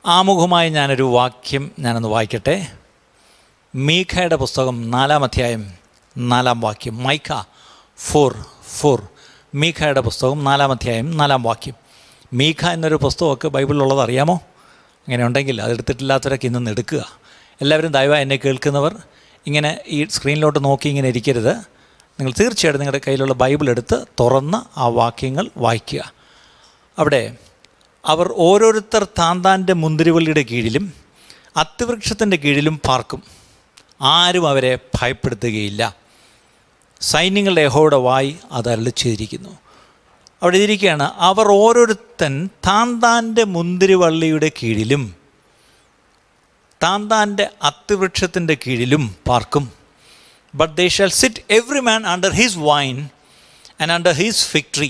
ആമുഖമായി ഞാനൊരു വാക്യം ഞാനൊന്ന് വായിക്കട്ടെ മീഖയുടെ പുസ്തകം നാലാം അധ്യായം നാലാം വാക്യം മൈക്ക ഫോർ ഫോർ മീഖയുടെ പുസ്തകം നാലാം അധ്യായം നാലാം വാക്യം മീഖ എന്നൊരു പുസ്തകമൊക്കെ ബൈബിളിലുള്ളത് അറിയാമോ അങ്ങനെ ഉണ്ടെങ്കിൽ അതെടുത്തിട്ടില്ലാത്തവരൊക്കെ ഇന്നൊന്ന് എടുക്കുക എല്ലാവരും ദയവായി എന്നെ കേൾക്കുന്നവർ ഇങ്ങനെ ഈ സ്ക്രീനിലോട്ട് നോക്കി ഇങ്ങനെ ഇരിക്കരുത് നിങ്ങൾ തീർച്ചയായിട്ടും നിങ്ങളുടെ കയ്യിലുള്ള ബൈബിൾ എടുത്ത് തുറന്ന് ആ വാക്യങ്ങൾ വായിക്കുക അവിടെ അവർ ഓരോരുത്തർ താന്താൻ്റെ മുന്തിരിവള്ളിയുടെ കീഴിലും അത്തിവൃക്ഷത്തിൻ്റെ കീഴിലും പാർക്കും ആരും അവരെ ഭയപ്പെടുത്തുകയില്ല സൈന്യങ്ങളുടെ യഹോയുടെ വായി അത് അരളി ചെയ്തിരിക്കുന്നു അവിടെ ഇരിക്കുകയാണ് അവർ ഓരോരുത്തൻ താന്താൻ്റെ മുന്തിരിവള്ളിയുടെ കീഴിലും താന്താൻ്റെ അത്തിവൃക്ഷത്തിൻ്റെ കീഴിലും പാർക്കും but they shall sit every man under his vine and under his fig tree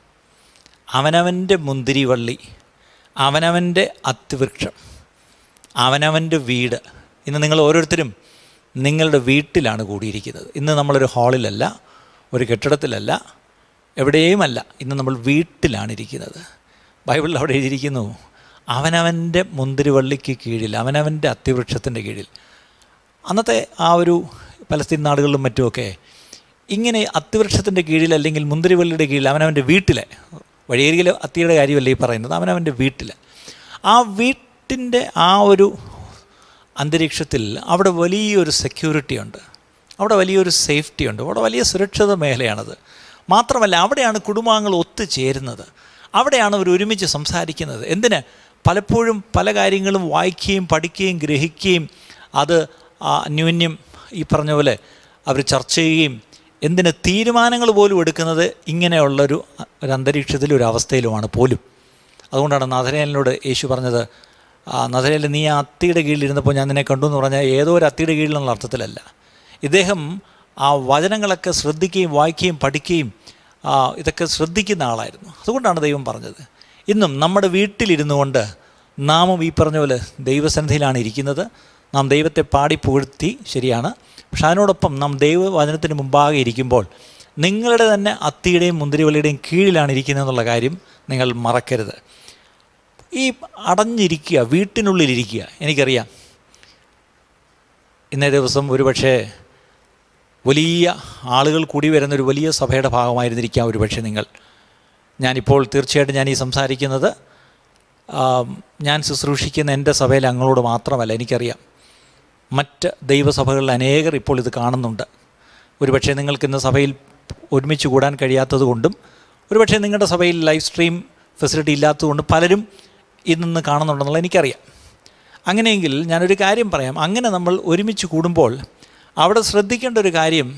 അവനവൻ്റെ മുന്തിരിവള്ളി അവനവൻ്റെ അത്തിവൃക്ഷം അവനവൻ്റെ വീട് ഇന്ന് നിങ്ങൾ ഓരോരുത്തരും നിങ്ങളുടെ വീട്ടിലാണ് കൂടിയിരിക്കുന്നത് ഇന്ന് നമ്മളൊരു ഹാളിലല്ല ഒരു കെട്ടിടത്തിലല്ല എവിടെയുമല്ല ഇന്ന് നമ്മൾ വീട്ടിലാണ് ഇരിക്കുന്നത് ബൈബിളിൽ അവിടെ എഴുതിയിരിക്കുന്നു അവനവൻ്റെ മുന്തിരിവള്ളിക്ക് കീഴിൽ അവനവൻ്റെ അത്തിവൃക്ഷത്തിൻ്റെ കീഴിൽ അന്നത്തെ ആ ഒരു പലസ്തീൻ നാടുകളിലും മറ്റുമൊക്കെ ഇങ്ങനെ അത്തിവൃക്ഷത്തിൻ്റെ കീഴിൽ അല്ലെങ്കിൽ മുന്തിരിവള്ളിയുടെ കീഴിൽ അവനവൻ്റെ വീട്ടിലെ വഴിയേരിയിലെ അത്തിയുടെ കാര്യമല്ല ഈ പറയുന്നത് അവനവൻ്റെ വീട്ടിൽ ആ വീട്ടിൻ്റെ ആ ഒരു അന്തരീക്ഷത്തിൽ അവിടെ വലിയൊരു സെക്യൂരിറ്റി ഉണ്ട് അവിടെ വലിയൊരു സേഫ്റ്റി ഉണ്ട് അവിടെ വലിയ സുരക്ഷിത മേഖലയാണത് മാത്രമല്ല അവിടെയാണ് കുടുംബാംഗങ്ങൾ ഒത്തുചേരുന്നത് അവിടെയാണ് അവർ ഒരുമിച്ച് സംസാരിക്കുന്നത് എന്തിന് പലപ്പോഴും പല കാര്യങ്ങളും വായിക്കുകയും പഠിക്കുകയും ഗ്രഹിക്കുകയും അത് ആ അന്യോന്യം ഈ പറഞ്ഞ പോലെ അവർ ചർച്ച ചെയ്യുകയും എന്തിന് തീരുമാനങ്ങൾ പോലും എടുക്കുന്നത് ഇങ്ങനെയുള്ളൊരു ഒരു അന്തരീക്ഷത്തിലും ഒരു അവസ്ഥയിലുമാണ് പോലും അതുകൊണ്ടാണ് നഥരേലിനോട് യേശു പറഞ്ഞത് നഥരേൽ നീ ആ അത്തിയുടെ കീഴിലിരുന്നപ്പോൾ ഞാൻ നിന്നെ കണ്ടു എന്ന് പറഞ്ഞാൽ ഏതോ ഒരു അത്തിയുടെ കീഴിലുള്ള അർത്ഥത്തിലല്ല ഇദ്ദേഹം ആ വചനങ്ങളൊക്കെ ശ്രദ്ധിക്കുകയും വായിക്കുകയും പഠിക്കുകയും ആ, ഇതൊക്കെ ശ്രദ്ധിക്കുന്ന ആളായിരുന്നു അതുകൊണ്ടാണ് ദൈവം പറഞ്ഞത് ഇന്നും നമ്മുടെ വീട്ടിലിരുന്നു കൊണ്ട് നാമും ഈ പറഞ്ഞ പോലെ ദൈവസന്നിധിയിലാണ് ഇരിക്കുന്നത് നാം ദൈവത്തെ പാടി പുകഴ്ത്തി ശരിയാണ് പക്ഷെ അതിനോടൊപ്പം നാം ദൈവവചനത്തിന് മുമ്പാകെ ഇരിക്കുമ്പോൾ നിങ്ങളുടെ തന്നെ അത്തിയുടെയും മുന്തിരിവള്ളിയുടെയും കീഴിലാണ് ഇരിക്കുന്നത് എന്നുള്ള കാര്യം നിങ്ങൾ മറക്കരുത് ഈ അടഞ്ഞിരിക്കുക വീട്ടിനുള്ളിലിരിക്കുക എനിക്കറിയാം ഇന്നേ ദിവസം ഒരുപക്ഷേ വലിയ ആളുകൾ കൂടി വരുന്ന ഒരു വലിയ സഭയുടെ ഭാഗമായിരുന്നിരിക്കാം ഒരുപക്ഷെ നിങ്ങൾ ഞാനിപ്പോൾ തീർച്ചയായിട്ടും ഞാൻ ഈ സംസാരിക്കുന്നത് ആം, ഞാൻ ശുശ്രൂഷിക്കുന്ന എൻ്റെ സഭയിലെ അങ്ങളോട് മാത്രമല്ല എനിക്കറിയാം മറ്റ് ദൈവസഭകളിൽ അനേകർ ഇപ്പോൾ ഇത് കാണുന്നുണ്ട് ഒരുപക്ഷെ നിങ്ങൾക്ക് ഇന്ന് സഭയിൽ ഒരുമിച്ച് കൂടാൻ കഴിയാത്തത് കൊണ്ടും ഒരുപക്ഷെ നിങ്ങളുടെ സഭയിൽ ലൈവ് സ്ട്രീം ഫെസിലിറ്റി ഇല്ലാത്തതുകൊണ്ട് പലരും ഇന്ന് കാണുന്നുണ്ടെന്നുള്ള എനിക്കറിയാം അങ്ങനെയെങ്കിൽ ഞാനൊരു കാര്യം പറയാം അങ്ങനെ നമ്മൾ ഒരുമിച്ച് കൂടുമ്പോൾ അവിടെ ശ്രദ്ധിക്കേണ്ട ഒരു കാര്യം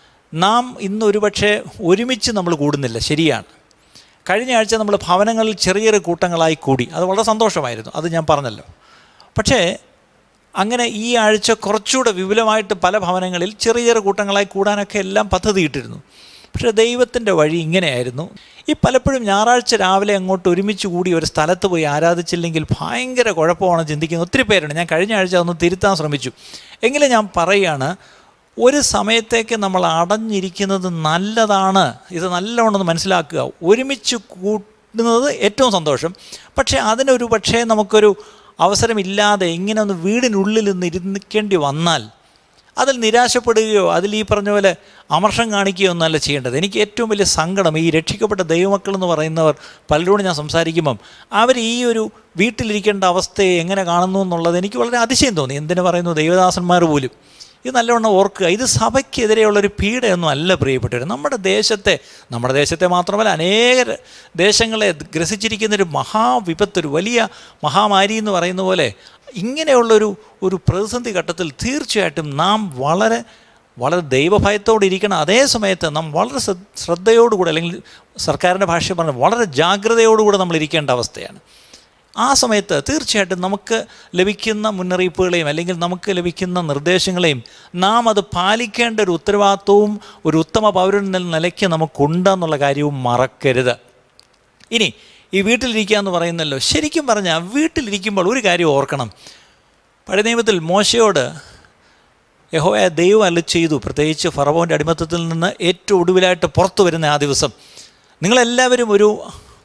നാം ഇന്ന് ഒരുപക്ഷെ ഒരുമിച്ച് നമ്മൾ കൂടുന്നില്ല ശരിയാണ് കഴിഞ്ഞ ആഴ്ച നമ്മൾ ഭവനങ്ങളിൽ ചെറിയ ചെറിയ കൂട്ടങ്ങളായി കൂടി അത് വളരെ സന്തോഷമായിരുന്നു അത് ഞാൻ പറഞ്ഞല്ലോ പക്ഷേ അങ്ങനെ ഈ ആഴ്ച കുറച്ചുകൂടെ വിപുലമായിട്ട് പല ഭവനങ്ങളിൽ ചെറിയ ചെറിയ കൂട്ടങ്ങളായി കൂടാനൊക്കെ എല്ലാം പദ്ധതിയിട്ടിരുന്നു പക്ഷേ ദൈവത്തിൻ്റെ വഴി ഇങ്ങനെയായിരുന്നു ഈ പലപ്പോഴും ഞായറാഴ്ച രാവിലെ അങ്ങോട്ട് ഒരുമിച്ച് കൂടി ഒരു സ്ഥലത്ത് പോയി ആരാധിച്ചില്ലെങ്കിൽ ഭയങ്കര കുഴപ്പമാണ് ചിന്തിക്കുന്നത് ഒത്തിരി പേരുണ്ട് ഞാൻ കഴിഞ്ഞ ആഴ്ച ഒന്ന് തിരുത്താൻ ശ്രമിച്ചു എങ്കിലും ഞാൻ പറയുകയാണ് ഒരു സമയത്തേക്ക് നമ്മൾ അടഞ്ഞിരിക്കുന്നത് നല്ലതാണ് ഇത് നല്ലവണ്ണം മനസ്സിലാക്കുക ഒരുമിച്ച് കൂടുന്നത് ഏറ്റവും സന്തോഷം പക്ഷേ അതിനൊരു പക്ഷേ നമുക്കൊരു അവസരമില്ലാതെ ഇങ്ങനെ ഒന്ന് വീടിനുള്ളിൽ നിന്ന് ഇരുന്നിക്കേണ്ടി വന്നാൽ അതിൽ നിരാശപ്പെടുകയോ അതിൽ ഈ പറഞ്ഞ പോലെ അമർഷം കാണിക്കുകയോ ഒന്നല്ല ചെയ്യേണ്ടത് എനിക്ക് ഏറ്റവും വലിയ സങ്കടം ഈ രക്ഷിക്കപ്പെട്ട ദൈവമക്കൾ എന്ന് പറയുന്നവർ പലരോടും ഞാൻ സംസാരിക്കുമ്പം അവർ ഈ ഒരു വീട്ടിലിരിക്കേണ്ട അവസ്ഥയെ എങ്ങനെ കാണുന്നു എന്നുള്ളത് എനിക്ക് വളരെ അതിശയം തോന്നി എന്തിനു പറയുന്നു ദൈവദാസന്മാർ പോലും ഇത് നല്ലവണ്ണം ഓർക്കുക ഇത് സഭയ്ക്കെതിരെയുള്ളൊരു പീഡയൊന്നും അല്ല പ്രിയപ്പെട്ടവർ നമ്മുടെ ദേശത്തെ നമ്മുടെ ദേശത്തെ മാത്രമല്ല അനേക ദേശങ്ങളെ ഗ്രസിച്ചിരിക്കുന്നൊരു മഹാവിപത്ത് ഒരു വലിയ മഹാമാരി എന്ന് പറയുന്ന പോലെ ഇങ്ങനെയുള്ളൊരു ഒരു പ്രതിസന്ധി ഘട്ടത്തിൽ തീർച്ചയായിട്ടും നാം വളരെ വളരെ ദൈവഭയത്തോടെ ഇരിക്കണം അതേ സമയത്ത് നാം വളരെ ശ്രദ്ധ- ശ്രദ്ധയോടുകൂടെ അല്ലെങ്കിൽ സർക്കാരിൻ്റെ ഭാഷ പറഞ്ഞ വളരെ ജാഗ്രതയോടുകൂടെ നമ്മൾ ഇരിക്കേണ്ട അവസ്ഥയാണ് ആ സമയത്ത് തീർച്ചയായിട്ടും നമുക്ക് ലഭിക്കുന്ന മുന്നറിയിപ്പുകളെയും അല്ലെങ്കിൽ നമുക്ക് ലഭിക്കുന്ന നിർദ്ദേശങ്ങളെയും നാം അത് പാലിക്കേണ്ട ഒരു ഉത്തരവാദിത്വവും ഒരു ഉത്തമ പൗരൻ എന്ന നിലയ്ക്ക് നമുക്കുണ്ടെന്നുള്ള കാര്യവും മറക്കരുത് ഇനി ഈ വീട്ടിലിരിക്കുക എന്ന് പറയുന്നല്ലോ ശരിക്കും പറഞ്ഞാൽ വീട്ടിലിരിക്കുമ്പോൾ ഒരു കാര്യം ഓർക്കണം പഴയ നിയമത്തിൽ മോശയോട് യഹോയ ദൈവം അല്ല ചെയ്തു പ്രത്യേകിച്ച് ഫറവോൻ്റെ അടിമത്തത്തിൽ നിന്ന് ഏറ്റവും ഒടുവിലായിട്ട് പുറത്തു വരുന്ന ആ ദിവസം നിങ്ങളെല്ലാവരും ഒരു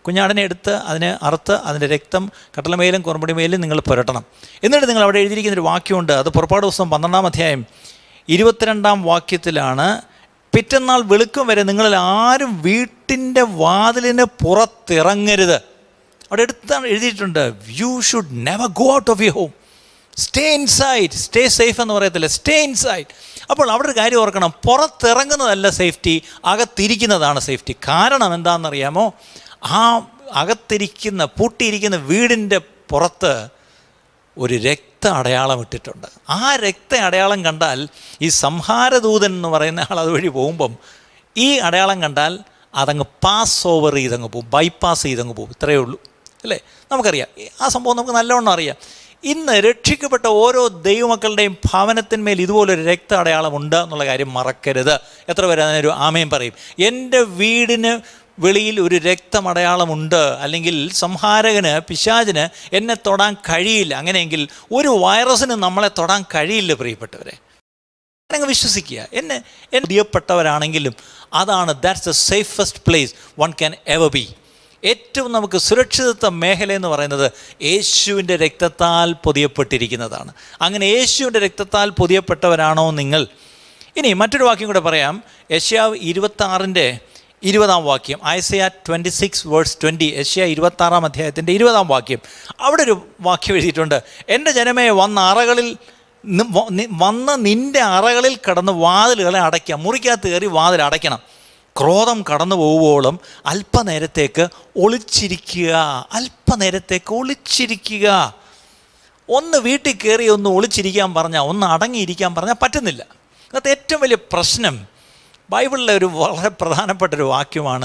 കുഞ്ഞാടിനെ എടുത്ത് അതിനെ അറുത്ത് അതിൻ്റെ രക്തം കട്ടളമേലും കുറുമ്പടിമേലും നിങ്ങൾ പുരട്ടണം എന്നിട്ട് നിങ്ങൾ അവിടെ എഴുതിയിരിക്കുന്നൊരു വാക്യമുണ്ട് അത് പുറപ്പാട് ദിവസം പന്ത്രണ്ടാം അധ്യായം ഇരുപത്തിരണ്ടാം വാക്യത്തിലാണ് പിറ്റന്നാൾ വെളുക്കം വരെ നിങ്ങളിൽ ആരും വീട്ടിൻ്റെ വാതിലിന് പുറത്തിറങ്ങരുത് അവിടെ എടുത്താണ് എഴുതിയിട്ടുണ്ട് you should never go out of you home stay inside stay safe എന്ന് പറയത്തില്ല സ്റ്റേ ഇൻസൈഡ് അപ്പോൾ അവിടെ ഒരു കാര്യം ഓർക്കണം പുറത്തിറങ്ങുന്നതല്ല സേഫ്റ്റി അകത്തിരിക്കുന്നതാണ് സേഫ്റ്റി കാരണം എന്താണെന്നറിയാമോ ആ അകത്തിരിക്കുന്ന പൂട്ടിയിരിക്കുന്ന വീടിൻ്റെ പുറത്ത് ഒരു രക്ത അടയാളം ഇട്ടിട്ടുണ്ട് ആ രക്ത അടയാളം കണ്ടാൽ ഈ സംഹാരദൂതൻ എന്ന് പറയുന്ന ആൾ അതുവഴി പോകുമ്പം ഈ അടയാളം കണ്ടാൽ അതങ്ങ് പാസ് ഓവർ ചെയ്തങ്ങ് പോകും ബൈപ്പാസ് ചെയ്തങ്ങ് പോകും ഇത്രയേ ഉള്ളൂ അല്ലേ നമുക്കറിയാം ആ സംഭവം നമുക്ക് നല്ലവണ്ണം അറിയാം ഇന്ന് രക്ഷിക്കപ്പെട്ട ഓരോ ദൈവമക്കളുടെയും ഭവനത്തിന്മേൽ ഇതുപോലൊരു രക്ത അടയാളം ഉണ്ട് എന്നുള്ള കാര്യം മറക്കരുത് എത്ര പേര് അതിനൊരു ആമയും പറയും എൻ്റെ വീടിന് വെളിയിൽ ഒരു രക്തമടയാളമുണ്ട് അല്ലെങ്കിൽ സംഹാരകന് പിശാചിന് എന്നെ തൊടാൻ കഴിയില്ല അങ്ങനെയെങ്കിൽ ഒരു വൈറസിന് നമ്മളെ തൊടാൻ കഴിയില്ല പ്രിയപ്പെട്ടവരെ അങ്ങ് വിശ്വസിക്കുക എന്നെ എന്നെ പ്രിയപ്പെട്ടവരാണെങ്കിലും അതാണ് that's the safest place one can ever be ഏറ്റവും നമുക്ക് സുരക്ഷിതത്വ മേഖല എന്ന് പറയുന്നത് യേശുവിൻ്റെ രക്തത്താൽ പൊതിയപ്പെട്ടിരിക്കുന്നതാണ് അങ്ങനെ യേശുവിൻ്റെ രക്തത്താൽ പൊതിയപ്പെട്ടവരാണോ നിങ്ങൾ ഇനി മറ്റൊരു വാക്യം കൂടെ പറയാം യശ്യാവ് ഇരുപത്താറിൻ്റെ ഇരുപതാം വാക്യം Isaiah twenty six words twenty യശ്യ ഇരുപത്താറാം അധ്യായത്തിൻ്റെ ഇരുപതാം വാക്യം അവിടെ ഒരു വാക്യം എഴുതിയിട്ടുണ്ട് എൻ്റെ ജനമേ വന്ന അറകളിൽ നി- വ- നി- വന്ന് നിൻ്റെ അറകളിൽ കടന്ന് വാതിലുകളെ അടയ്ക്കുക മുറിക്കകത്ത് കയറി വാതിൽ അടയ്ക്കണം ക്രോധം കടന്നു പോകുവോളം അല്പനേരത്തേക്ക് ഒളിച്ചിരിക്കുക അല്പനേരത്തേക്ക് ഒളിച്ചിരിക്കുക ഒന്ന് വീട്ടിൽ കയറി ഒന്ന് ഒളിച്ചിരിക്കാൻ പറഞ്ഞാൽ ഒന്ന് അടങ്ങിയിരിക്കാൻ പറഞ്ഞാൽ പറ്റുന്നില്ല അത് ഏറ്റവും വലിയ പ്രശ്നം ബൈബിളിലെ ഒരു വളരെ പ്രധാനപ്പെട്ട ഒരു വാക്യമാണ്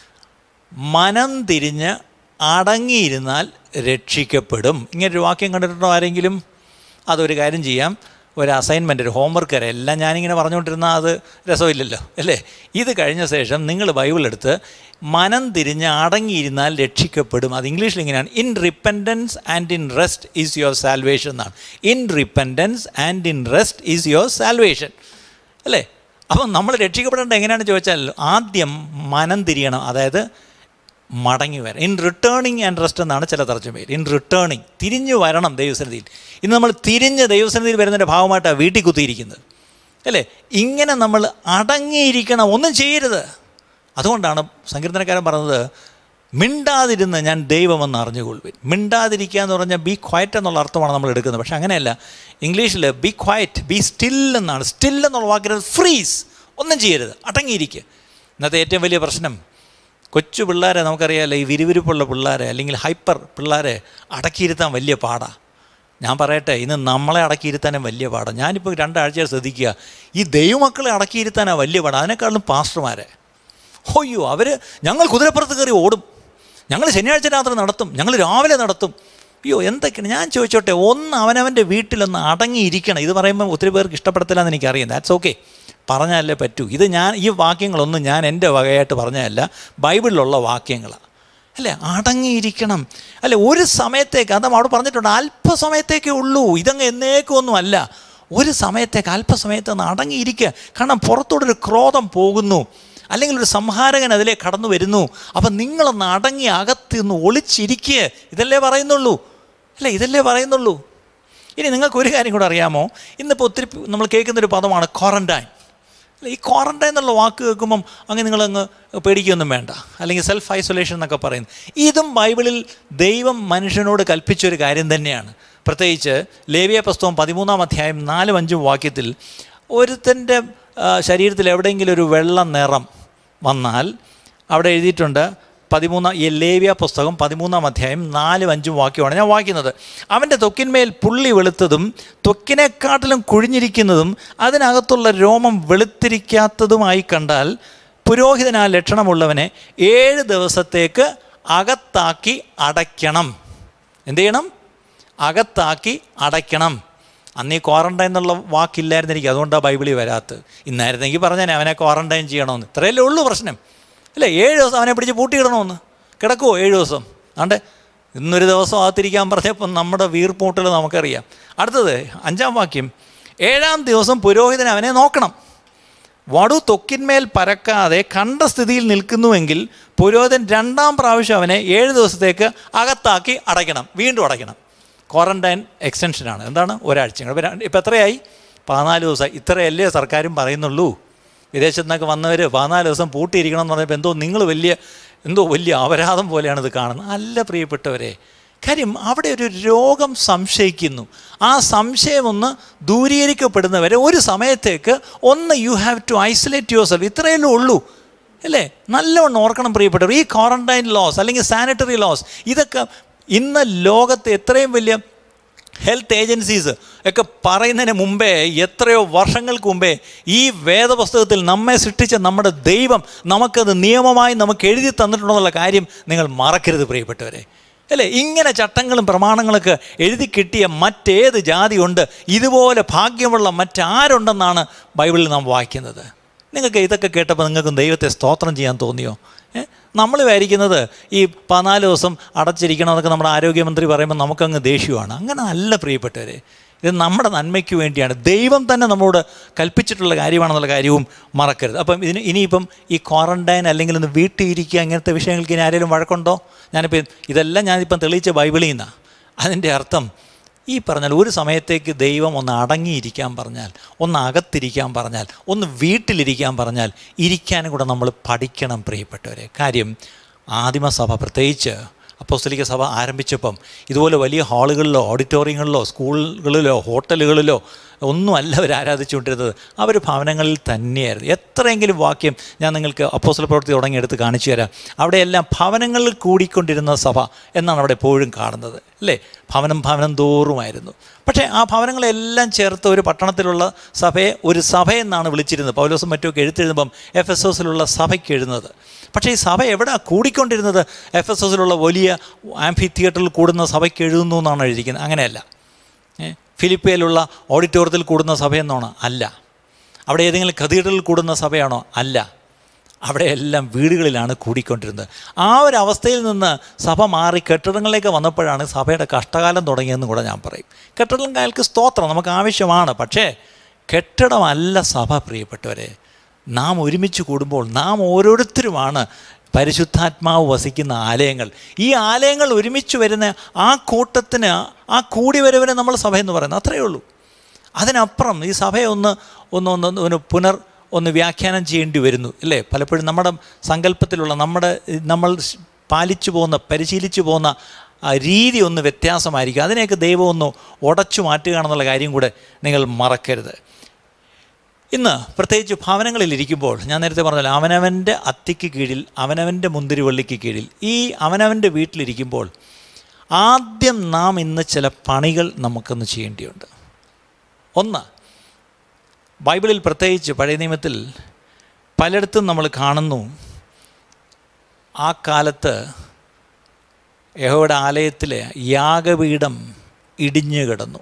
മനം തിരിഞ്ഞ് അടങ്ങിയിരുന്നാൽ രക്ഷിക്കപ്പെടും ഇങ്ങനൊരു വാക്യം കണ്ടിട്ടുണ്ടോ ആരെങ്കിലും അതൊരു കാര്യം ചെയ്യാം ഒരു അസൈൻമെൻ്റ് ഒരു ഹോംവർക്ക് തരാം എല്ലാം ഞാനിങ്ങനെ പറഞ്ഞുകൊണ്ടിരുന്നാൽ അത് രസമില്ലല്ലോ അല്ലേ ഇത് കഴിഞ്ഞ ശേഷം നിങ്ങൾ ബൈബിൾ എടുത്ത് മനം തിരിഞ്ഞ് അടങ്ങിയിരുന്നാൽ രക്ഷിക്കപ്പെടും അത് ഇംഗ്ലീഷിൽ ഇങ്ങനെയാണ് in repentance and in rest is your salvation എന്നാണ് in repentance and in rest is your salvation അല്ലേ അപ്പം നമ്മൾ രക്ഷിക്കപ്പെടേണ്ടത് എങ്ങനെയാണെന്ന് ചോദിച്ചാൽ ആദ്യം മനം തിരിയണം അതായത് മടങ്ങി വരണം ഇൻ റിട്ടേണിങ് ആൻഡ് റെസ്റ്റ് എന്നാണ് ചില തർജ്ജമയിൽ ഇൻ റിട്ടേണിങ് തിരിഞ്ഞു വരണം ദൈവസന്നിധിയിൽ ഇന്ന് നമ്മൾ തിരിഞ്ഞ് ദൈവസന്നിധിയിൽ വരുന്നതിൻ്റെ ഭാഗമായിട്ടാണ് വീട്ടിൽ കുത്തിയിരിക്കുന്നത് അല്ലേ ഇങ്ങനെ നമ്മൾ അടങ്ങിയിരിക്കണം ഒന്നും ചെയ്യരുത് അതുകൊണ്ടാണ് സങ്കീർത്തനക്കാരൻ പറഞ്ഞത് മിണ്ടാതിരുന്ന് ഞാൻ ദൈവമെന്ന് അറിഞ്ഞുകൊള്ളുവിൻ മിണ്ടാതിരിക്കുക എന്ന് പറഞ്ഞാൽ ബി ക്വയറ്റ് എന്നുള്ള അർത്ഥമാണ് നമ്മൾ എടുക്കുന്നത് പക്ഷേ അങ്ങനെയല്ല ഇംഗ്ലീഷിൽ ബി ക്വയറ്റ് ബി സ്റ്റിൽ എന്നാണ് സ്റ്റിൽ എന്നുള്ള വാക്കിന് ഫ്രീസ് ഒന്നും ചെയ്യരുത് അടങ്ങിയിരിക്കുക ഇന്നത്തെ ഏറ്റവും വലിയ പ്രശ്നം കൊച്ചു പിള്ളേരെ നമുക്കറിയാമല്ലോ ഈ വിരുവിരിപ്പുള്ള പിള്ളേരെ അല്ലെങ്കിൽ ഹൈപ്പർ പിള്ളേരെ അടക്കിയിരുത്താൻ വലിയ പാടാണ് ഞാൻ പറയട്ടെ ഇന്ന് നമ്മളെ അടക്കിയിരുത്താനും വലിയ പാടാണ് ഞാനിപ്പോൾ രണ്ടാഴ്ച ശ്രദ്ധിക്കുക ഈ ദൈവമക്കളെ അടക്കിയിരുത്താനാണ് വലിയ പാടാണ് അതിനേക്കാളും പാസ്റ്റർമാരെ അയ്യോ അവർ ഞങ്ങൾ കുതിരപ്പുറത്ത് കയറി ഓടും ഞങ്ങൾ ശനിയാഴ്ച രാത്രി നടത്തും ഞങ്ങൾ രാവിലെ നടത്തും അയ്യോ എന്തൊക്കെയാണ് ഞാൻ ചോദിച്ചോട്ടെ ഒന്ന് അവനവൻ്റെ വീട്ടിലൊന്ന് അടങ്ങിയിരിക്കണം ഇത് പറയുമ്പോൾ ഒത്തിരി പേർക്ക് ഇഷ്ടപ്പെടത്തില്ല എന്ന് എനിക്കറിയാം ദാറ്റ്സ് ഓക്കെ പറഞ്ഞാലേ പറ്റൂ ഇത് ഞാൻ ഈ വാക്യങ്ങളൊന്നും ഞാൻ എൻ്റെ വകയായിട്ട് പറഞ്ഞതല്ല ബൈബിളിലുള്ള വാക്യങ്ങളാണ് അല്ലേ അടങ്ങിയിരിക്കണം അല്ലെ ഒരു സമയത്തേക്ക് അത് അവിടെ പറഞ്ഞിട്ടുണ്ട് അല്പസമയത്തേക്കേ ഉള്ളൂ ഇതങ്ങ് എന്നേക്കൊന്നും അല്ല ഒരു സമയത്തേക്ക് അല്പസമയത്ത് ഒന്ന് അടങ്ങിയിരിക്കുക കാരണം പുറത്തോടൊരു ക്രോധം പോകുന്നു അല്ലെങ്കിൽ ഒരു സംഹാരകൻ അതിലേക്ക് കടന്നു വരുന്നു അപ്പം നിങ്ങളൊന്ന് അടങ്ങി അകത്ത് നിന്ന് ഒളിച്ചിരിക്കുക ഇതല്ലേ പറയുന്നുള്ളൂ അല്ലേ ഇതല്ലേ പറയുന്നുള്ളൂ ഇനി നിങ്ങൾക്ക് ഒരു കാര്യം കൂടെ അറിയാമോ ഇന്നിപ്പോൾ ഒത്തിരി നമ്മൾ കേൾക്കുന്നൊരു പദമാണ് ക്വാറൻറ്റൈൻ അല്ല ഈ ക്വാറൻറ്റൈൻ എന്നുള്ള വാക്ക് കേൾക്കുമ്പം അങ്ങനെ നിങ്ങളങ്ങ് പേടിക്കുകയൊന്നും വേണ്ട അല്ലെങ്കിൽ സെൽഫ് ഐസൊലേഷൻ എന്നൊക്കെ പറയുന്നത് ഇതും ബൈബിളിൽ ദൈവം മനുഷ്യനോട് കൽപ്പിച്ചൊരു കാര്യം തന്നെയാണ് പ്രത്യേകിച്ച് ലേവിയ പുസ്തകം പതിമൂന്നാം അധ്യായം നാലും അഞ്ചും വാക്യത്തിൽ ഒരുത്തൻ്റെ ആ, ശരീരത്തിൽ എവിടെയെങ്കിലും ഒരു വെള്ള നിറം വന്നാൽ അവിടെ എഴുതിയിട്ടുണ്ട് പതിമൂന്നാം ഈ ലേവ്യ പുസ്തകം പതിമൂന്നാം അധ്യായം നാലും അഞ്ചും വാക്യമാണ് ഞാൻ വായിക്കുന്നത് അവൻ്റെ ത്വക്കിന്മേൽ പുള്ളി വെളുത്തതും ത്വക്കിനെക്കാട്ടിലും കുഴിഞ്ഞിരിക്കുന്നതും അതിനകത്തുള്ള രോമം വെളുത്തിരിക്കാത്തതുമായി കണ്ടാൽ പുരോഹിതനാ ലക്ഷണമുള്ളവനെ ഏഴ് ദിവസത്തേക്ക് അകത്താക്കി അടയ്ക്കണം എന്ത് ചെയ്യണം അകത്താക്കി അടയ്ക്കണം അന്ന് ഈ ക്വാറൻറ്റൈൻ എന്നുള്ള വാക്കില്ലായിരുന്നിരിക്കും അതുകൊണ്ടാണ് ബൈബിളിൽ വരാത്തത് ഇന്നായിരുന്നെങ്കിൽ പറഞ്ഞാൽ അവനെ ക്വാറൻറ്റൈൻ ചെയ്യണമെന്ന് ഇത്രയല്ലേ ഉള്ളൂ പ്രശ്നം അല്ലേ ഏഴ് ദിവസം അവനെ പിടിച്ച് പൂട്ടിയിടണമെന്ന് കിടക്കുമോ ഏഴ് ദിവസം ആണ്ടെ ഇന്നൊരു ദിവസം അകത്തിരിക്കാൻ പറഞ്ഞപ്പോൾ നമ്മുടെ വീർപ്പൂട്ടൽ നമുക്കറിയാം അടുത്തത് അഞ്ചാം വാക്യം ഏഴാം ദിവസം പുരോഹിതൻ അവനെ നോക്കണം വടു തൊക്കിന്മേൽ പരക്കാതെ കണ്ട സ്ഥിതിയിൽ നിൽക്കുന്നുവെങ്കിൽ പുരോഹിതൻ രണ്ടാം പ്രാവശ്യം അവനെ ഏഴ് ദിവസത്തേക്ക് അകത്താക്കി അടയ്ക്കണം വീണ്ടും അടയ്ക്കണം ക്വാറന്റൈൻ എക്സ്റ്റൻഷനാണ് എന്താണ് ഒരാഴ്ച ഇപ്പം എത്രയായി പതിനാല് ദിവസം ഇത്രയല്ലേ സർക്കാരും പറയുന്നുള്ളൂ വിദേശത്തു നിന്നൊക്കെ വന്നവർ പതിനാല് ദിവസം പൂട്ടിയിരിക്കണം എന്ന് പറഞ്ഞപ്പോൾ എന്തോ നിങ്ങൾ വലിയ എന്തോ വലിയ അപരാധം പോലെയാണ് ഇത് കാണുന്നത് അല്ല പ്രിയപ്പെട്ടവരെ കാര്യം അവിടെ ഒരു രോഗം സംശയിക്കുന്നു ആ സംശയം ഒന്ന് ദൂരീകരിക്കപ്പെടുന്നവരെ ഒരു സമയത്തേക്ക് ഒന്ന് you have to isolate yourself ഇത്രയല്ലേ ഉള്ളൂ അല്ലേ നല്ലവണ്ണം ഓർക്കണം പ്രിയപ്പെട്ടവർ ഈ ക്വാറന്റൈൻ ലോസ് അല്ലെങ്കിൽ സാനിറ്ററി ലോസ് ഇതൊക്കെ ഇന്ന് ലോകത്ത് എത്രയും വലിയ ഹെൽത്ത് ഏജൻസീസ് ഒക്കെ പറയുന്നതിന് മുമ്പേ എത്രയോ വർഷങ്ങൾക്ക് മുമ്പേ ഈ വേദപുസ്തകത്തിൽ നമ്മെ സൃഷ്ടിച്ച നമ്മുടെ ദൈവം നമുക്കത് നിയമമായി നമുക്ക് എഴുതി തന്നിട്ടുണ്ടെന്നുള്ള കാര്യം നിങ്ങൾ മറക്കരുത് പ്രിയപ്പെട്ടവരെ അല്ലേ ഇങ്ങനെ ചട്ടങ്ങളും പ്രമാണങ്ങളൊക്കെ എഴുതി കിട്ടിയ മറ്റേത് ജാതിയുണ്ട് ഇതുപോലെ ഭാഗ്യമുള്ള മറ്റാരുണ്ടെന്നാണ് ബൈബിളിൽ നാം വായിക്കുന്നത് നിങ്ങൾക്ക് ഇതൊക്കെ കേട്ടപ്പോൾ നിങ്ങൾക്കും ദൈവത്തെ സ്തോത്രം ചെയ്യാൻ തോന്നിയോ നമ്മൾ വിചാരിക്കുന്നത് ഈ പതിനാല് ദിവസം അടച്ചിരിക്കണമെന്നൊക്കെ നമ്മുടെ ആരോഗ്യമന്ത്രി പറയുമ്പോൾ നമുക്കങ്ങ് ദേഷ്യമാണ് അങ്ങനെ അല്ല പ്രിയപ്പെട്ടവരെ ഇത് നമ്മുടെ നന്മയ്ക്ക് വേണ്ടിയാണ് ദൈവം തന്നെ നമ്മളോട് കൽപ്പിച്ചിട്ടുള്ള കാര്യമാണെന്നുള്ള കാര്യവും മറക്കരുത് അപ്പം ഇതിന് ഇനിയിപ്പം ഈ ക്വാറന്റൈൻ അല്ലെങ്കിൽ ഒന്ന് വീട്ടിൽ ഇരിക്കുക അങ്ങനത്തെ വിഷയങ്ങൾക്ക് ഇനി ആരെങ്കിലും വഴക്കുണ്ടോ ഞാനിപ്പോൾ ഇതെല്ലാം ഞാനിപ്പം തെളിയിച്ച ബൈബിളിൽ നിന്നാണ് അതിൻ്റെ അർത്ഥം ഈ പറഞ്ഞാൽ ഒരു സമയത്തേക്ക് ദൈവം ഒന്ന് അടങ്ങിയിരിക്കാൻ പറഞ്ഞാൽ ഒന്ന് അകത്തിരിക്കാൻ പറഞ്ഞാൽ ഒന്ന് വീട്ടിലിരിക്കാൻ പറഞ്ഞാൽ ഇരിക്കാനും കൂടെ നമ്മൾ പഠിക്കണം പ്രിയപ്പെട്ടവരെ കാര്യം ആദിമസഭ പ്രത്യേകിച്ച് അപ്പോസ്തലിക സഭ ആരംഭിച്ചപ്പം ഇതുപോലെ വലിയ ഹാളുകളിലോ ഓഡിറ്റോറിയങ്ങളിലോ സ്കൂളുകളിലോ ഹോട്ടലുകളിലോ ഒന്നുമല്ല അവർ ആരാധിച്ചുകൊണ്ടിരുന്നത് അവർ ഭവനങ്ങളിൽ തന്നെയായിരുന്നു എത്രയെങ്കിലും വാക്യം ഞാൻ നിങ്ങൾക്ക് അപ്പോസ്തല പ്രവൃത്തി തുടങ്ങിയെടുത്ത് കാണിച്ചു തരാം അവിടെയെല്ലാം ഭവനങ്ങളിൽ കൂടിക്കൊണ്ടിരുന്ന സഭ എന്നാണ് അവിടെ എപ്പോഴും കാണുന്നത് അല്ലേ ഭവനം ഭവനം തോറുമായിരുന്നു പക്ഷേ ആ ഭവനങ്ങളെല്ലാം ചേർത്ത് ഒരു പട്ടണത്തിലുള്ള സഭയെ ഒരു സഭയെന്നാണ് വിളിച്ചിരുന്നത് പൗലോസും മറ്റുമൊക്കെ എഴുത്തെഴുതുമ്പം എഫ് എസ് എസിലുള്ള സഭയ്ക്ക് എഴുതുന്നത് പക്ഷേ ഈ സഭ എവിടെ കൂടിക്കൊണ്ടിരുന്നത് എഫ് എസ് എസിലുള്ള വലിയ ആംഫി തിയേറ്ററിൽ കൂടുന്ന സഭയ്ക്ക് എഴുതുന്നു എന്നാണ് എഴുതിയിരിക്കുന്നത് അങ്ങനെയല്ല ഫിലിപ്പിയയിലുള്ള ഓഡിറ്റോറിയത്തിൽ കൂടുന്ന സഭയെന്നാണോ അല്ല അവിടെ ഏതെങ്കിലും കത്തീഡ്രലിൽ കൂടുന്ന സഭയാണോ അല്ല അവിടെയെല്ലാം വീടുകളിലാണ് കൂടിക്കൊണ്ടിരുന്നത് ആ ഒരു അവസ്ഥയിൽ നിന്ന് സഭ മാറി കെട്ടിടങ്ങളിലേക്ക് വന്നപ്പോഴാണ് സഭയുടെ കഷ്ടകാലം തുടങ്ങിയെന്ന് കൂടെ ഞാൻ പറയും കെട്ടിടങ്ങൾക്ക് സ്തോത്രം നമുക്ക് ആവശ്യമാണ് പക്ഷേ കെട്ടിടമല്ല സഭ പ്രിയപ്പെട്ടവരെ നാം ഒരുമിച്ച് കൂടുമ്പോൾ നാം ഓരോരുത്തരുമാണ് പരിശുദ്ധാത്മാവ് വസിക്കുന്ന ആലയങ്ങൾ ഈ ആലയങ്ങൾ ഒരുമിച്ച് വരുന്ന ആ കൂട്ടത്തിന് ആ കൂടി വരവിനെ നമ്മൾ സഭയെന്ന് പറയുന്നത് അത്രയേ ഉള്ളൂ അതിനപ്പുറം ഈ സഭയെ ഒന്ന് ഒന്ന് ഒന്ന് ഒന്ന് പുനർ ഒന്ന് വ്യാഖ്യാനം ചെയ്യേണ്ടി വരുന്നു അല്ലേ പലപ്പോഴും നമ്മുടെ സങ്കല്പത്തിലുള്ള നമ്മുടെ നമ്മൾ പാലിച്ചു പോകുന്ന പരിശീലിച്ചു പോകുന്ന ആ രീതി ഒന്ന് വ്യത്യാസമായിരിക്കും അതിനെയൊക്കെ ദൈവം ഒന്ന് ഉടച്ചു മാറ്റുകയാണെന്നുള്ള കാര്യം കൂടെ നിങ്ങൾ മറക്കരുത് ഇന്ന് പ്രത്യേകിച്ച് ഭവനങ്ങളിൽ ഇരിക്കുമ്പോൾ ഞാൻ നേരത്തെ പറഞ്ഞല്ലോ അവനവൻ്റെ അത്തിക്ക് കീഴിൽ അവനവൻ്റെ മുന്തിരിവള്ളിക്ക് കീഴിൽ ഈ അവനവൻ്റെ വീട്ടിലിരിക്കുമ്പോൾ ആദ്യം നാം ഇന്ന് ചില പണികൾ നമുക്കൊന്ന് ചെയ്യേണ്ടിയുണ്ട് ഒന്ന് ബൈബിളിൽ പ്രത്യേകിച്ച് പഴയ നിയമത്തിൽ പലയിടത്തും നമ്മൾ കാണുന്നു ആ കാലത്ത് യഹോയുടെ ആലയത്തിലെ യാഗപീഠം ഇടിഞ്ഞു കിടന്നു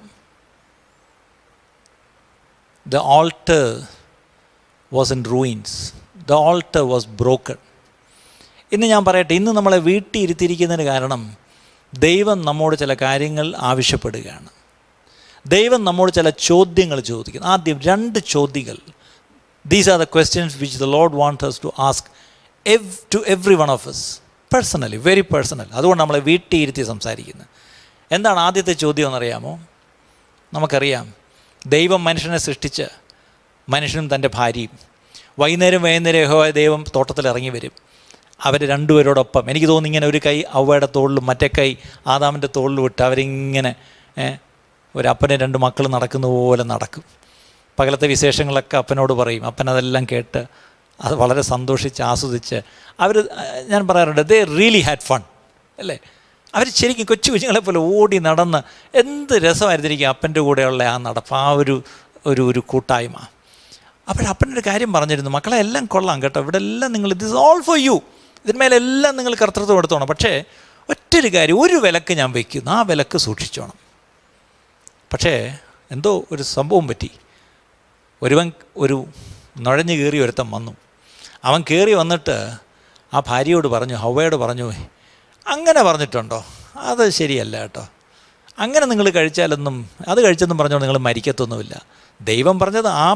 the altar was in ruins the altar was broken ഇന്ന് ഞാൻ പറയട്ടെ ഇന്ന് നമ്മളെ വീട്ടിൽ ഇരുത്തിയിരിക്കുന്നതിന് കാരണം ദൈവം നമ്മോട് ചില കാര്യങ്ങൾ ആവശ്യപ്പെടുകയാണ് ദൈവം നമ്മോട് ചില ചോദ്യങ്ങൾ ചോദിക്കുന്നു ആദ്യം രണ്ട് ചോദ്യങ്ങൾ these are the questions which the lord want us to ask എവ് to every one of us personally very personal അതുകൊണ്ട് നമ്മളെ വീട്ടിൽ ഇരുത്തി സംസാരിക്കുന്നത് എന്താണ് ആദ്യത്തെ ചോദ്യം എന്നറിയാമോ നമുക്കറിയാം ദൈവം മനുഷ്യനെ സൃഷ്ടിച്ച് മനുഷ്യനും തൻ്റെ ഭാര്യയും വൈകുന്നേരം വൈകുന്നേരം യഹോവ ദൈവം തോട്ടത്തിൽ ഇറങ്ങി വരും അവർ രണ്ടുപേരോടൊപ്പം എനിക്ക് തോന്നുന്നു ഇങ്ങനെ ഒരു കൈ അവയുടെ തോളിലും മറ്റേ കൈ ആദാമിൻ്റെ തോളിലും വിട്ട് അവരിങ്ങനെ ഒരു അപ്പനെ രണ്ട് മക്കൾ നടക്കുന്ന പോലെ നടക്കും പകലത്തെ വിശേഷങ്ങളൊക്കെ അപ്പനോട് പറയും അപ്പൻ അതെല്ലാം കേട്ട് അത് വളരെ സന്തോഷിച്ച് ആസ്വദിച്ച് അവർ ഞാൻ പറയാറുണ്ട് ദേ റിയലി ഹാഡ് ഫൺ അല്ലേ അവർ ശരിക്കും കൊച്ചു കുഞ്ഞുങ്ങളെ പോലെ ഓടി നടന്ന് എന്ത് രസമായിരുന്നിരിക്കും അപ്പൻ്റെ കൂടെയുള്ള ആ നടപ്പ് ആ ഒരു ഒരു ഒരു കൂട്ടായ്മ അപ്പോഴപ്പനൊരു കാര്യം പറഞ്ഞിരുന്നു മക്കളെ എല്ലാം കൊള്ളാം കേട്ടോ ഇവിടെ എല്ലാം നിങ്ങൾ it is all for you ഇതിന്മേലെല്ലാം നിങ്ങൾ കർത്തൃത്വം എടുത്തോണം പക്ഷേ ഒറ്റൊരു കാര്യം ഒരു വിലക്ക് ഞാൻ വയ്ക്കുന്നു ആ വിലക്ക് സൂക്ഷിച്ചോണം പക്ഷേ എന്തോ ഒരു സംഭവം പറ്റി ഒരുവൻ ഒരു നുഴഞ്ഞു കയറി ഒരുത്തൻ വന്നു അവൻ കയറി വന്നിട്ട് ആ ഭാര്യയോട് പറഞ്ഞു ഹവയോട് പറഞ്ഞു അങ്ങനെ പറഞ്ഞിട്ടുണ്ടോ അത് ശരിയല്ല കേട്ടോ അങ്ങനെ നിങ്ങൾ കഴിച്ചാലൊന്നും അത് കഴിച്ചെന്നും പറഞ്ഞുകൊണ്ട് നിങ്ങൾ മരിക്കത്തൊന്നുമില്ല ദൈവം പറഞ്ഞത് ആ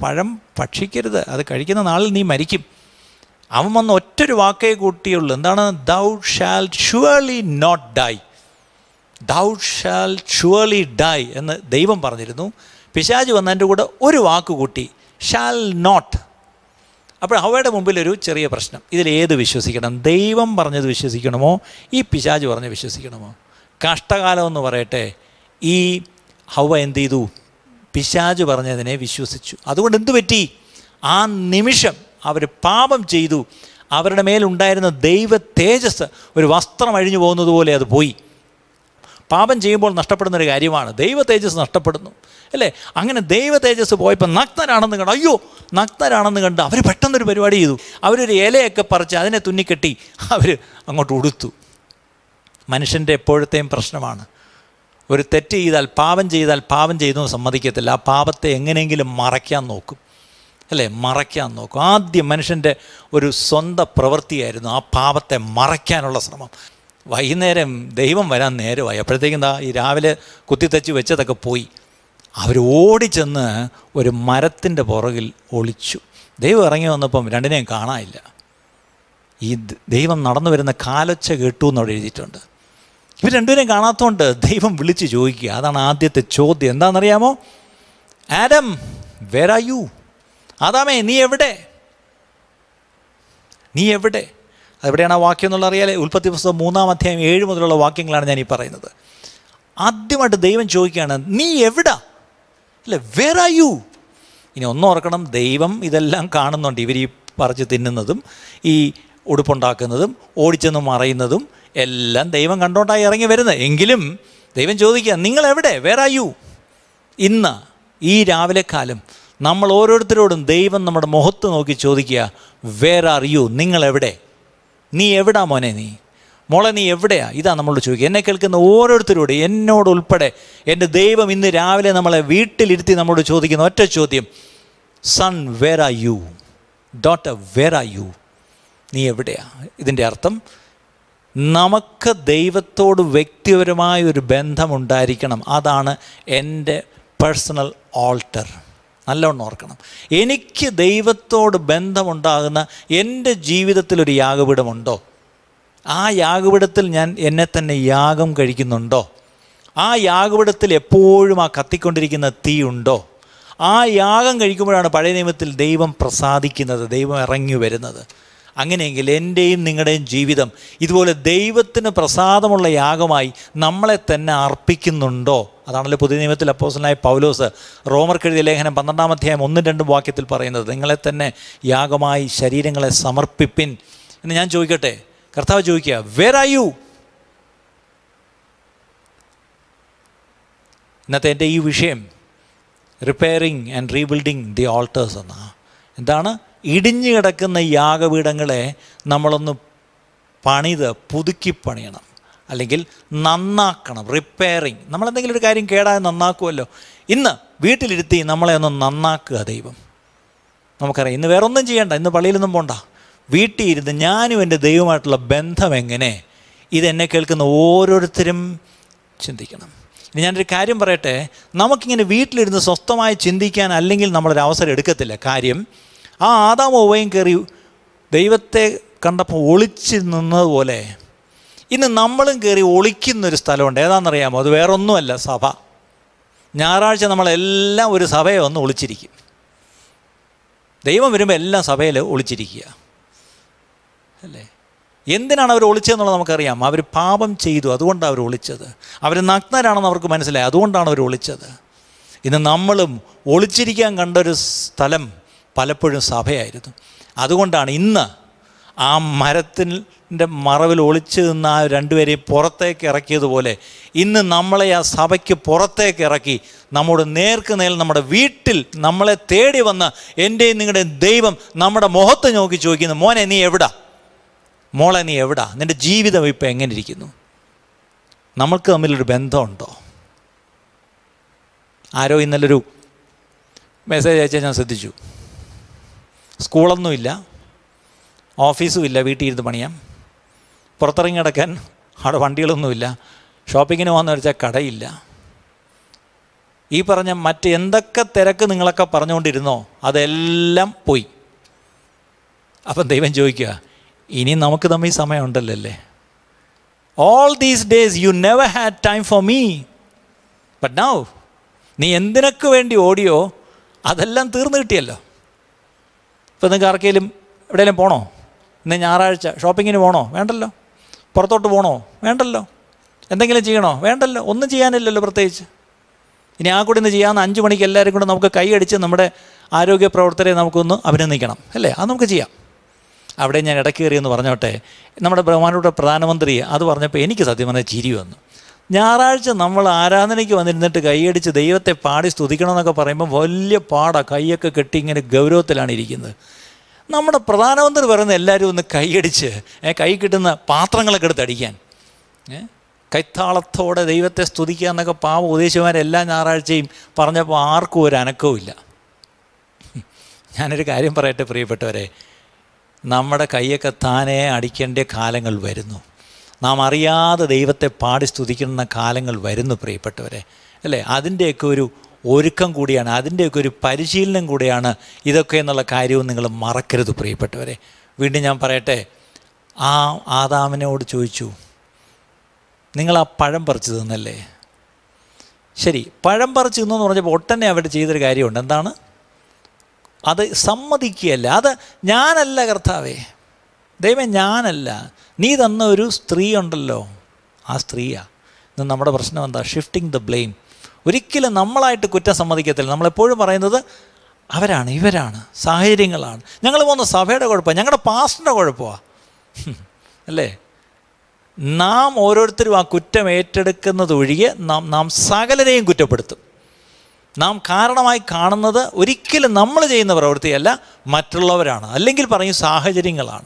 പഴം ഭക്ഷിക്കരുത് അത് കഴിക്കുന്ന നാളിൽ നീ മരിക്കും അവൻ വന്ന് ഒറ്റൊരു വാക്കേ കൂട്ടിയുള്ളൂ എന്താണ് thou shall surely not die thou shall surely die എന്ന് ദൈവം പറഞ്ഞിരുന്നു പിശാജ് വന്നതിൻ്റെ കൂടെ ഒരു വാക്ക് കൂട്ടി ഷാൽ നോട്ട് അപ്പോൾ അവയുടെ മുമ്പിൽ ഒരു ചെറിയ പ്രശ്നം ഇതിൽ ഏത് വിശ്വസിക്കണം ദൈവം പറഞ്ഞത് വിശ്വസിക്കണമോ ഈ പിശാജ് പറഞ്ഞ് വിശ്വസിക്കണമോ കഷ്ടകാലം എന്ന് പറയട്ടെ ഈ ഹവ എന്ത് ചെയ്തു പിശാജ് പറഞ്ഞതിനെ വിശ്വസിച്ചു അതുകൊണ്ട് എന്തു പറ്റി ആ നിമിഷം അവർ പാപം ചെയ്തു അവരുടെ മേലുണ്ടായിരുന്ന ദൈവ തേജസ് ഒരു വസ്ത്രം അഴിഞ്ഞു പോകുന്നത് പോലെ അത് പോയി പാപം ചെയ്യുമ്പോൾ നഷ്ടപ്പെടുന്ന ഒരു കാര്യമാണ് ദൈവ തേജസ് നഷ്ടപ്പെടുന്നു അല്ലേ അങ്ങനെ ദൈവ തേജസ് പോയപ്പോൾ നഗ്നരാണെന്ന് കണ്ട് അയ്യോ നഗ്നരാണെന്ന് കണ്ട് അവർ പെട്ടെന്നൊരു പരിപാടി ചെയ്തു അവരൊരു ഇലയൊക്കെ പറിച്ച് അതിനെ തുന്നിക്കെട്ടി അവർ അങ്ങോട്ട് ഉടുത്തു മനുഷ്യൻ്റെ എപ്പോഴത്തെയും പ്രശ്നമാണ് ഒരു തെറ്റ് ചെയ്താൽ പാപം ചെയ്താൽ പാപം ചെയ്തു സമ്മതിക്കത്തില്ല ആ പാപത്തെ എങ്ങനെയെങ്കിലും മറയ്ക്കാൻ നോക്കും അല്ലേ മറയ്ക്കാൻ നോക്കും ആദ്യം മനുഷ്യൻ്റെ ഒരു സ്വന്തം പ്രവൃത്തിയായിരുന്നു ആ പാപത്തെ മറയ്ക്കാനുള്ള ശ്രമം വൈകുന്നേരം ദൈവം വരാൻ നേരമായി അപ്പോഴത്തേക്കും എന്താ ഈ രാവിലെ കുത്തിത്തച്ച് വെച്ചതൊക്കെ പോയി അവർ ഓടിച്ചെന്ന് ഒരു മരത്തിൻ്റെ പുറകിൽ ഒളിച്ചു ദൈവം ഇറങ്ങി വന്നപ്പം രണ്ടിനെയും കാണാനില്ല ഈ ദ- ദൈവം നടന്നു വരുന്ന കാലൊച്ച കേട്ടു എന്നവിടെ എഴുതിയിട്ടുണ്ട് ഇവർ രണ്ടുപേരെയും കാണാത്തതുകൊണ്ട് ദൈവം വിളിച്ച് ചോദിക്കുക അതാണ് ആദ്യത്തെ ചോദ്യം എന്താണെന്നറിയാമോ ആഡം വേർ ആർ യു ആദാമേ നീ എവിടെ നീ എവിടെ അതെവിടെയാണ് ആ വാക്യം എന്നുള്ള അറിയാലേ ഉൽപ്പത്തി പുസ്തകം മൂന്നാം അധ്യായം ഏഴ് മുതലുള്ള വാക്യങ്ങളാണ് ഞാൻ ഈ പറയുന്നത് ആദ്യമായിട്ട് ദൈവം ചോദിക്കുകയാണ് നീ എവിടാ അല്ലേ വേർ ആർ യു ഇനി ഒന്നും ഓർക്കണം ദൈവം ഇതെല്ലാം കാണുന്നുണ്ട് ഇവർ ഈ പറിച്ച് തിന്നുന്നതും ഈ ഉടുപ്പുണ്ടാക്കുന്നതും ഓടിച്ചെന്ന് മറയുന്നതും എല്ലാം ദൈവം കണ്ടോണ്ടായി ഇറങ്ങി വരുന്നത് എങ്കിലും ദൈവം ചോദിക്കുക നിങ്ങൾ എവിടെ വേർ ആർ യു ഇന്ന് ഈ രാവിലെ കാലം നമ്മൾ ഓരോരുത്തരോടും ദൈവം നമ്മുടെ മുഖത്ത് നോക്കി ചോദിക്കുക വേർ ആർ യു നിങ്ങൾ എവിടെ നീ എവിടാ മോനെ നീ മോളെ നീ എവിടെയാ ഇതാ നമ്മളോട് ചോദിക്കുക എന്നെ കേൾക്കുന്ന ഓരോരുത്തരോട് എന്നോട് ഉൾപ്പെടെ എൻ്റെ ദൈവം ഇന്ന് രാവിലെ നമ്മളെ വീട്ടിലിരുത്തി നമ്മളോട് ചോദിക്കുന്ന ഒറ്റ ചോദ്യം son where are you daughter where are you നീ എവിടെയാ ഇതിൻ്റെ അർത്ഥം നമുക്ക് ദൈവത്തോട് വ്യക്തിപരമായ ഒരു ബന്ധമുണ്ടായിരിക്കണം അതാണ് എൻ്റെ പേഴ്സണൽ ഓൾട്ടർ നല്ലവണ്ണം ഓർക്കണം എനിക്ക് ദൈവത്തോട് ബന്ധമുണ്ടാകുന്ന എൻ്റെ ജീവിതത്തിലൊരു യാഗപീഠമുണ്ടോ ആ യാഗപീഠത്തിൽ ഞാൻ എന്നെ തന്നെ യാഗം കഴിക്കുന്നുണ്ടോ ആ യാഗപീഠത്തിൽ എപ്പോഴും ആ കത്തിക്കൊണ്ടിരിക്കുന്ന തീ ഉണ്ടോ ആ യാഗം കഴിക്കുമ്പോഴാണ് പഴയ നിയമത്തിൽ ദൈവം പ്രസാദിക്കുന്നത് ദൈവം ഇറങ്ങി വരുന്നത് അങ്ങനെയെങ്കിൽ എൻ്റെയും നിങ്ങളുടെയും ജീവിതം ഇതുപോലെ ദൈവത്തിന് പ്രസാദമുള്ള യാഗമായി നമ്മളെ തന്നെ അർപ്പിക്കുന്നുണ്ടോ അതാണല്ലോ പുതിയ നിയമത്തിൽ അപ്പോസലായ പൗലോസ് റോമർക്ക് എഴുതിയ ലേഖനം പന്ത്രണ്ടാം അധ്യായം ഒന്നും രണ്ടും വാക്യത്തിൽ പറയുന്നത് നിങ്ങളെ തന്നെ യാഗമായി ശരീരങ്ങളെ സമർപ്പിപ്പിൻ എന്ന് ഞാൻ ചോദിക്കട്ടെ കർത്താവ് ചോദിക്കുക വേർ ആർ യു ഇന്നത്തെ എൻ്റെ ഈ വിഷയം repairing and rebuilding the altars എന്നാ എന്താണ് ഇടിഞ്ഞു കിടക്കുന്ന യാഗപീഠങ്ങളെ നമ്മളൊന്ന് പണിത് പുതുക്കി പണിയണം അല്ലെങ്കിൽ നന്നാക്കണം റിപ്പയറിങ് നമ്മളെന്തെങ്കിലും ഒരു കാര്യം കേടാതെ നന്നാക്കുമല്ലോ ഇന്ന് വീട്ടിലിരുത്തി നമ്മളെ ഒന്ന് നന്നാക്കുക ദൈവം നമുക്കറിയാം ഇന്ന് വേറെ ഒന്നും ചെയ്യണ്ട ഇന്ന് പള്ളിയിലൊന്നും പോണ്ട വീട്ടിൽ ഇരുന്ന് ഞാനും എൻ്റെ ദൈവമായിട്ടുള്ള ബന്ധം എങ്ങനെ ഇതെന്നെ കേൾക്കുന്ന ഓരോരുത്തരും ചിന്തിക്കണം ഇനി ഞാനൊരു കാര്യം പറയട്ടെ നമുക്കിങ്ങനെ വീട്ടിലിരുന്ന് സ്വസ്ഥമായി ചിന്തിക്കാൻ അല്ലെങ്കിൽ നമ്മളൊരു അവസരം എടുക്കത്തില്ല കാര്യം ആ ആദാമ ഉവയും കയറി ദൈവത്തെ കണ്ടപ്പോൾ ഒളിച്ച് നിന്നതുപോലെ ഇന്ന് നമ്മളും കയറി ഒളിക്കുന്നൊരു സ്ഥലമുണ്ട് ഏതാണെന്നറിയാമോ അത് വേറൊന്നുമല്ല സഭ ഞായറാഴ്ച നമ്മളെല്ലാം ഒരു സഭയെ വന്ന് ഒളിച്ചിരിക്കും ദൈവം വരുമ്പോൾ എല്ലാം സഭയിൽ ഒളിച്ചിരിക്കുക അല്ലേ എന്തിനാണ് അവർ ഒളിച്ചതെന്നുള്ളത് നമുക്കറിയാം അവർ പാപം ചെയ്തു അതുകൊണ്ടാണ് അവർ ഒളിച്ചത് അവർ നഗ്നരാണെന്ന് അവർക്ക് മനസ്സിലായി അതുകൊണ്ടാണ് അവർ ഒളിച്ചത് ഇന്ന് നമ്മളും ഒളിച്ചിരിക്കാൻ കണ്ട ഒരു സ്ഥലം പലപ്പോഴും സഭയായിരുന്നു അതുകൊണ്ടാണ് ഇന്ന് ആ മരത്തിൻ്റെ മറവിൽ ഒളിച്ചു നിന്ന് ആ രണ്ടുപേരെയും പുറത്തേക്ക് ഇറക്കിയതുപോലെ ഇന്ന് നമ്മളെ ആ സഭയ്ക്ക് പുറത്തേക്ക് ഇറക്കി നമ്മുടെ നേർക്ക് നേൽ നമ്മുടെ വീട്ടിൽ നമ്മളെ തേടി വന്ന എൻ്റെയും നിങ്ങളുടെയും ദൈവം നമ്മുടെ മുഖത്ത് നോക്കി ചോദിക്കുന്നു മോനെ നീ എവിടാ മോളെ നീ എവിടാ നിൻ്റെ ജീവിതം ഇപ്പം എങ്ങനെ ഇരിക്കുന്നു നമ്മൾക്ക് തമ്മിലൊരു ബന്ധമുണ്ടോ ആരോ ഇന്നലൊരു മെസ്സേജ് അയച്ചാൽ ഞാൻ ശ്രദ്ധിച്ചു സ്കൂളൊന്നുമില്ല ഓഫീസും ഇല്ല വീട്ടിൽ ഇരുന്ന് പണിയാം പുറത്തിറങ്ങി കിടക്കാൻ അവിടെ വണ്ടികളൊന്നുമില്ല ഷോപ്പിങ്ങിന് പോകാന്ന് വെച്ചാൽ കടയില്ല ഈ പറഞ്ഞ മറ്റ് എന്തൊക്കെ തിരക്ക് നിങ്ങളൊക്കെ പറഞ്ഞുകൊണ്ടിരുന്നോ അതെല്ലാം പോയി അപ്പം ദൈവം ചോദിക്കുക ഇനി നമുക്ക് തമ്മിൽ സമയമുണ്ടല്ലോ അല്ലേ all these days you never had time for me but now നീ എന്തിനൊക്കെ വേണ്ടി ഓടിയോ അതെല്ലാം തീർന്നു കിട്ടിയല്ലോ ഇപ്പം നിങ്ങൾക്ക് ആർക്കെങ്കിലും എവിടെയെങ്കിലും പോണോ ഇന്ന് ഞായറാഴ്ച ഷോപ്പിങ്ങിന് പോണോ വേണ്ടല്ലോ പുറത്തോട്ട് പോണോ വേണ്ടല്ലോ എന്തെങ്കിലും ചെയ്യണോ വേണ്ടല്ലോ ഒന്നും ചെയ്യാനില്ലല്ലോ പ്രത്യേകിച്ച് ഇനി ആ കൂടി ഇന്ന് ചെയ്യാമെന്ന് അഞ്ച് മണിക്ക് എല്ലാവരും കൂടെ നമുക്ക് കൈയടിച്ച് നമ്മുടെ ആരോഗ്യ പ്രവർത്തകരെ നമുക്കൊന്ന് അഭിനന്ദിക്കണം അല്ലേ അത് നമുക്ക് ചെയ്യാം അവിടെ ഞാൻ ഇടക്കേറി എന്ന് പറഞ്ഞോട്ടെ നമ്മുടെ ബഹുമാനപ്പെട്ട പ്രധാനമന്ത്രി അത് പറഞ്ഞപ്പോൾ എനിക്ക് സത്യം പറഞ്ഞാൽ ചിരി വന്നു ഞായറാഴ്ച നമ്മൾ ആരാധനയ്ക്ക് വന്നിരുന്നിട്ട് കൈയടിച്ച് ദൈവത്തെ പാടി സ്തുതിക്കണമെന്നൊക്കെ പറയുമ്പോൾ വലിയ പാടാ കൈയൊക്കെ കെട്ടി ഇങ്ങനെ ഗൗരവത്തിലാണ് ഇരിക്കുന്നത് നമ്മുടെ പ്രധാനമന്ത്രി പറയുന്ന എല്ലാവരും ഒന്ന് കൈയടിച്ച് ഏ, കൈ കിട്ടുന്ന പാത്രങ്ങളൊക്കെ എടുത്ത് അടിക്കാൻ ഏ? കൈത്താളത്തോടെ ദൈവത്തെ സ്തുതിക്കുക എന്നൊക്കെ പാവ ഉപദേശിമാരെല്ലാ ഞായറാഴ്ചയും പറഞ്ഞപ്പോൾ ആർക്കും ഒരു അനക്കവും ഇല്ല ഞാനൊരു കാര്യം പറയട്ടെ പ്രിയപ്പെട്ടവരെ നമ്മുടെ കൈയൊക്കെ താനേ അടിക്കേണ്ട കാലങ്ങൾ വരുന്നു നാം അറിയാതെ ദൈവത്തെ പാടി സ്തുതിക്കുന്ന കാലങ്ങൾ വരുന്നു പ്രിയപ്പെട്ടവരെ അല്ലേ അതിൻ്റെയൊക്കെ ഒരു ഒരുക്കം കൂടിയാണ് അതിൻ്റെയൊക്കെ ഒരു പരിശീലനം കൂടിയാണ് ഇതൊക്കെ എന്നുള്ള കാര്യവും നിങ്ങൾ മറക്കരുത് പ്രിയപ്പെട്ടവരെ വീണ്ടും ഞാൻ പറയട്ടെ ആ ആദാമിനോട് ചോദിച്ചു നിങ്ങൾ ആ പഴം പറിച്ചു തിന്നല്ലേ ശരി പഴം പറിച്ചു തിന്നു എന്ന് പറഞ്ഞപ്പോൾ ഒട്ടനെ അവിടെ ചെയ്തൊരു കാര്യമുണ്ട് എന്താണ് അത് സമ്മതിക്കുകയല്ല അത് ഞാനല്ല കർത്താവേ ദൈവം ഞാനല്ല നീ തന്ന ഒരു സ്ത്രീ ഉണ്ടല്ലോ ആ സ്ത്രീയാ ഇന്ന് നമ്മുടെ പ്രശ്നം എന്താ ഷിഫ്റ്റിംഗ് ദ ബ്ലെയിം ഒരിക്കലും നമ്മളായിട്ട് കുറ്റം സമ്മതിക്കത്തില്ല നമ്മളെപ്പോഴും പറയുന്നത് അവരാണ് ഇവരാണ് സാഹചര്യങ്ങളാണ് ഞങ്ങൾ പോകുന്ന സഭയുടെ കുഴപ്പമാണ് ഞങ്ങളുടെ പാസ്റ്ററിൻ്റെ കുഴപ്പമാണ് അല്ലേ നാം ഓരോരുത്തരും ആ കുറ്റം ഏറ്റെടുക്കുന്നത് ഒഴികെ നാം നാം സകലരെയും കുറ്റപ്പെടുത്തും നാം കാരണമായി കാണുന്നത് ഒരിക്കലും നമ്മൾ ചെയ്യുന്ന പ്രവൃത്തിയല്ല മറ്റുള്ളവരാണ് അല്ലെങ്കിൽ പറയും സാഹചര്യങ്ങളാണ്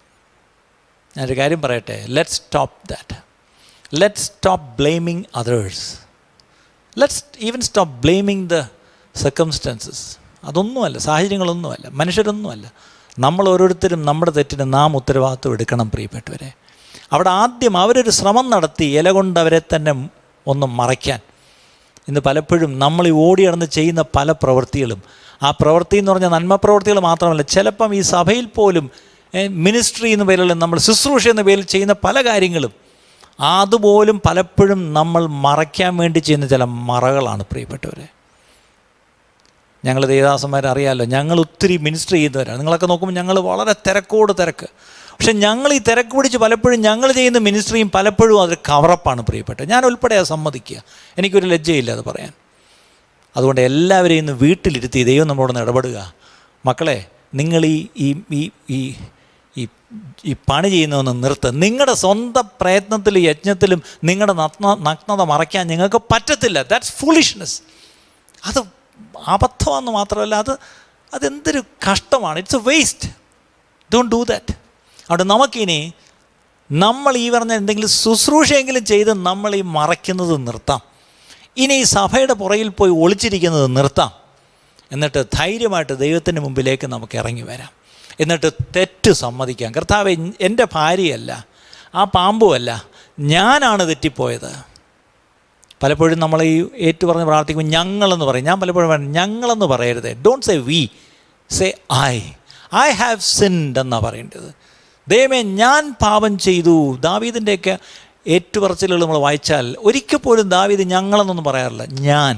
ഞാനൊരു കാര്യം പറയട്ടെ let stop that let stop blaming others let's even stop blaming the circumstances അതൊന്നുമല്ല സാഹചര്യങ്ങളൊന്നുമല്ല മനുഷ്യരൊന്നുമല്ല നമ്മൾ ഓരോരുത്തരും നമ്മുടെ തെറ്റിന് നാം ഉത്തരവാദിത്വം എടുക്കണം പ്രിയപ്പെട്ടവരെ അവിടെ ആദ്യം അവരൊരു ശ്രമം നടത്തി ഇല കൊണ്ട് അവരെ തന്നെ ഒന്ന് മറയ്ക്കാൻ ഇന്ന് പലപ്പോഴും നമ്മൾ ഈ ഓടി നടന്ന് ചെയ്യുന്ന പല പ്രവൃത്തികളും ആ പ്രവൃത്തി എന്ന് പറഞ്ഞാൽ നന്മ പ്രവൃത്തികൾ മാത്രമല്ല ചിലപ്പം ഈ സഭയിൽ പോലും മിനിസ്ട്രി എന്ന പേരിൽ നമ്മൾ ശുശ്രൂഷ എന്ന പേരിൽ ചെയ്യുന്ന പല കാര്യങ്ങളും അതുപോലും പലപ്പോഴും നമ്മൾ മറയ്ക്കാൻ വേണ്ടി ചെയ്യുന്ന ചില മറകളാണ് പ്രിയപ്പെട്ടവരെ ഞങ്ങൾ ദേവദാസന്മാരെ അറിയാമല്ലോ ഞങ്ങൾ ഒത്തിരി മിനിസ്റ്റർ ചെയ്യുന്നവരാണ് നിങ്ങളൊക്കെ നോക്കുമ്പോൾ ഞങ്ങൾ വളരെ തിരക്കോട് തിരക്ക് പക്ഷെ ഞങ്ങൾ ഈ തിരക്ക് പിടിച്ച് പലപ്പോഴും ഞങ്ങൾ ചെയ്യുന്ന മിനിസ്ട്രിയും പലപ്പോഴും അതൊരു കവറപ്പാണ് പ്രിയപ്പെട്ടത് ഞാൻ ഉൾപ്പെടെ അത് സമ്മതിക്കുക എനിക്കൊരു ലജ്ജയില്ല അത് പറയാൻ അതുകൊണ്ട് എല്ലാവരെയും ഇന്ന് വീട്ടിലിരുത്തി ദൈവം നമ്മളോടൊന്ന് ഇടപെടുക മക്കളെ നിങ്ങൾ ഈ ഈ ഈ ഈ ഈ ഈ പണി ചെയ്യുന്നതൊന്ന് നിർത്ത് നിങ്ങളുടെ സ്വന്തം പ്രയത്നത്തിലും യജ്ഞത്തിലും നിങ്ങളുടെ നഗ്ന നഗ്നത മറയ്ക്കാൻ നിങ്ങൾക്ക് പറ്റത്തില്ല ദാറ്റ്സ് ഫുളിഷ്നെസ് അത് അബദ്ധമാണെന്ന് മാത്രമല്ല അത് അതെന്തൊരു കഷ്ടമാണ് it's a waste don't do that അവിടെ നമുക്കിനി നമ്മൾ ഈ പറഞ്ഞ എന്തെങ്കിലും ശുശ്രൂഷയെങ്കിലും ചെയ്ത് നമ്മൾ ഈ മറയ്ക്കുന്നത് നിർത്താം ഇനി ഈ സഭയുടെ പുറകിൽ പോയി ഒളിച്ചിരിക്കുന്നത് നിർത്താം എന്നിട്ട് ധൈര്യമായിട്ട് ദൈവത്തിൻ്റെ മുമ്പിലേക്ക് നമുക്ക് ഇറങ്ങി വരാം എന്നിട്ട് തെറ്റ് സമ്മതിക്കാം കർത്താവെ എൻ്റെ ഭാര്യയല്ല ആ പാമ്പുമല്ല ഞാനാണ് തെറ്റിപ്പോയത് പലപ്പോഴും നമ്മൾ ഈ ഏറ്റു പറഞ്ഞ് പ്രാർത്ഥിക്കുമ്പോൾ ഞങ്ങളെന്ന് പറയും ഞാൻ പലപ്പോഴും പറയും ഞങ്ങളെന്ന് പറയരുത് don't say we say I I have sinned എന്നാണ് പറയേണ്ടത് ദൈവമേ ഞാൻ പാപം ചെയ്തു ദാവീദിൻ്റെയൊക്കെ ഏറ്റുപറച്ചിലുകൾ നമ്മൾ വായിച്ചാൽ ഒരിക്കൽ പോലും ദാവീദ് ഞങ്ങളെന്നൊന്നും പറയാറില്ല ഞാൻ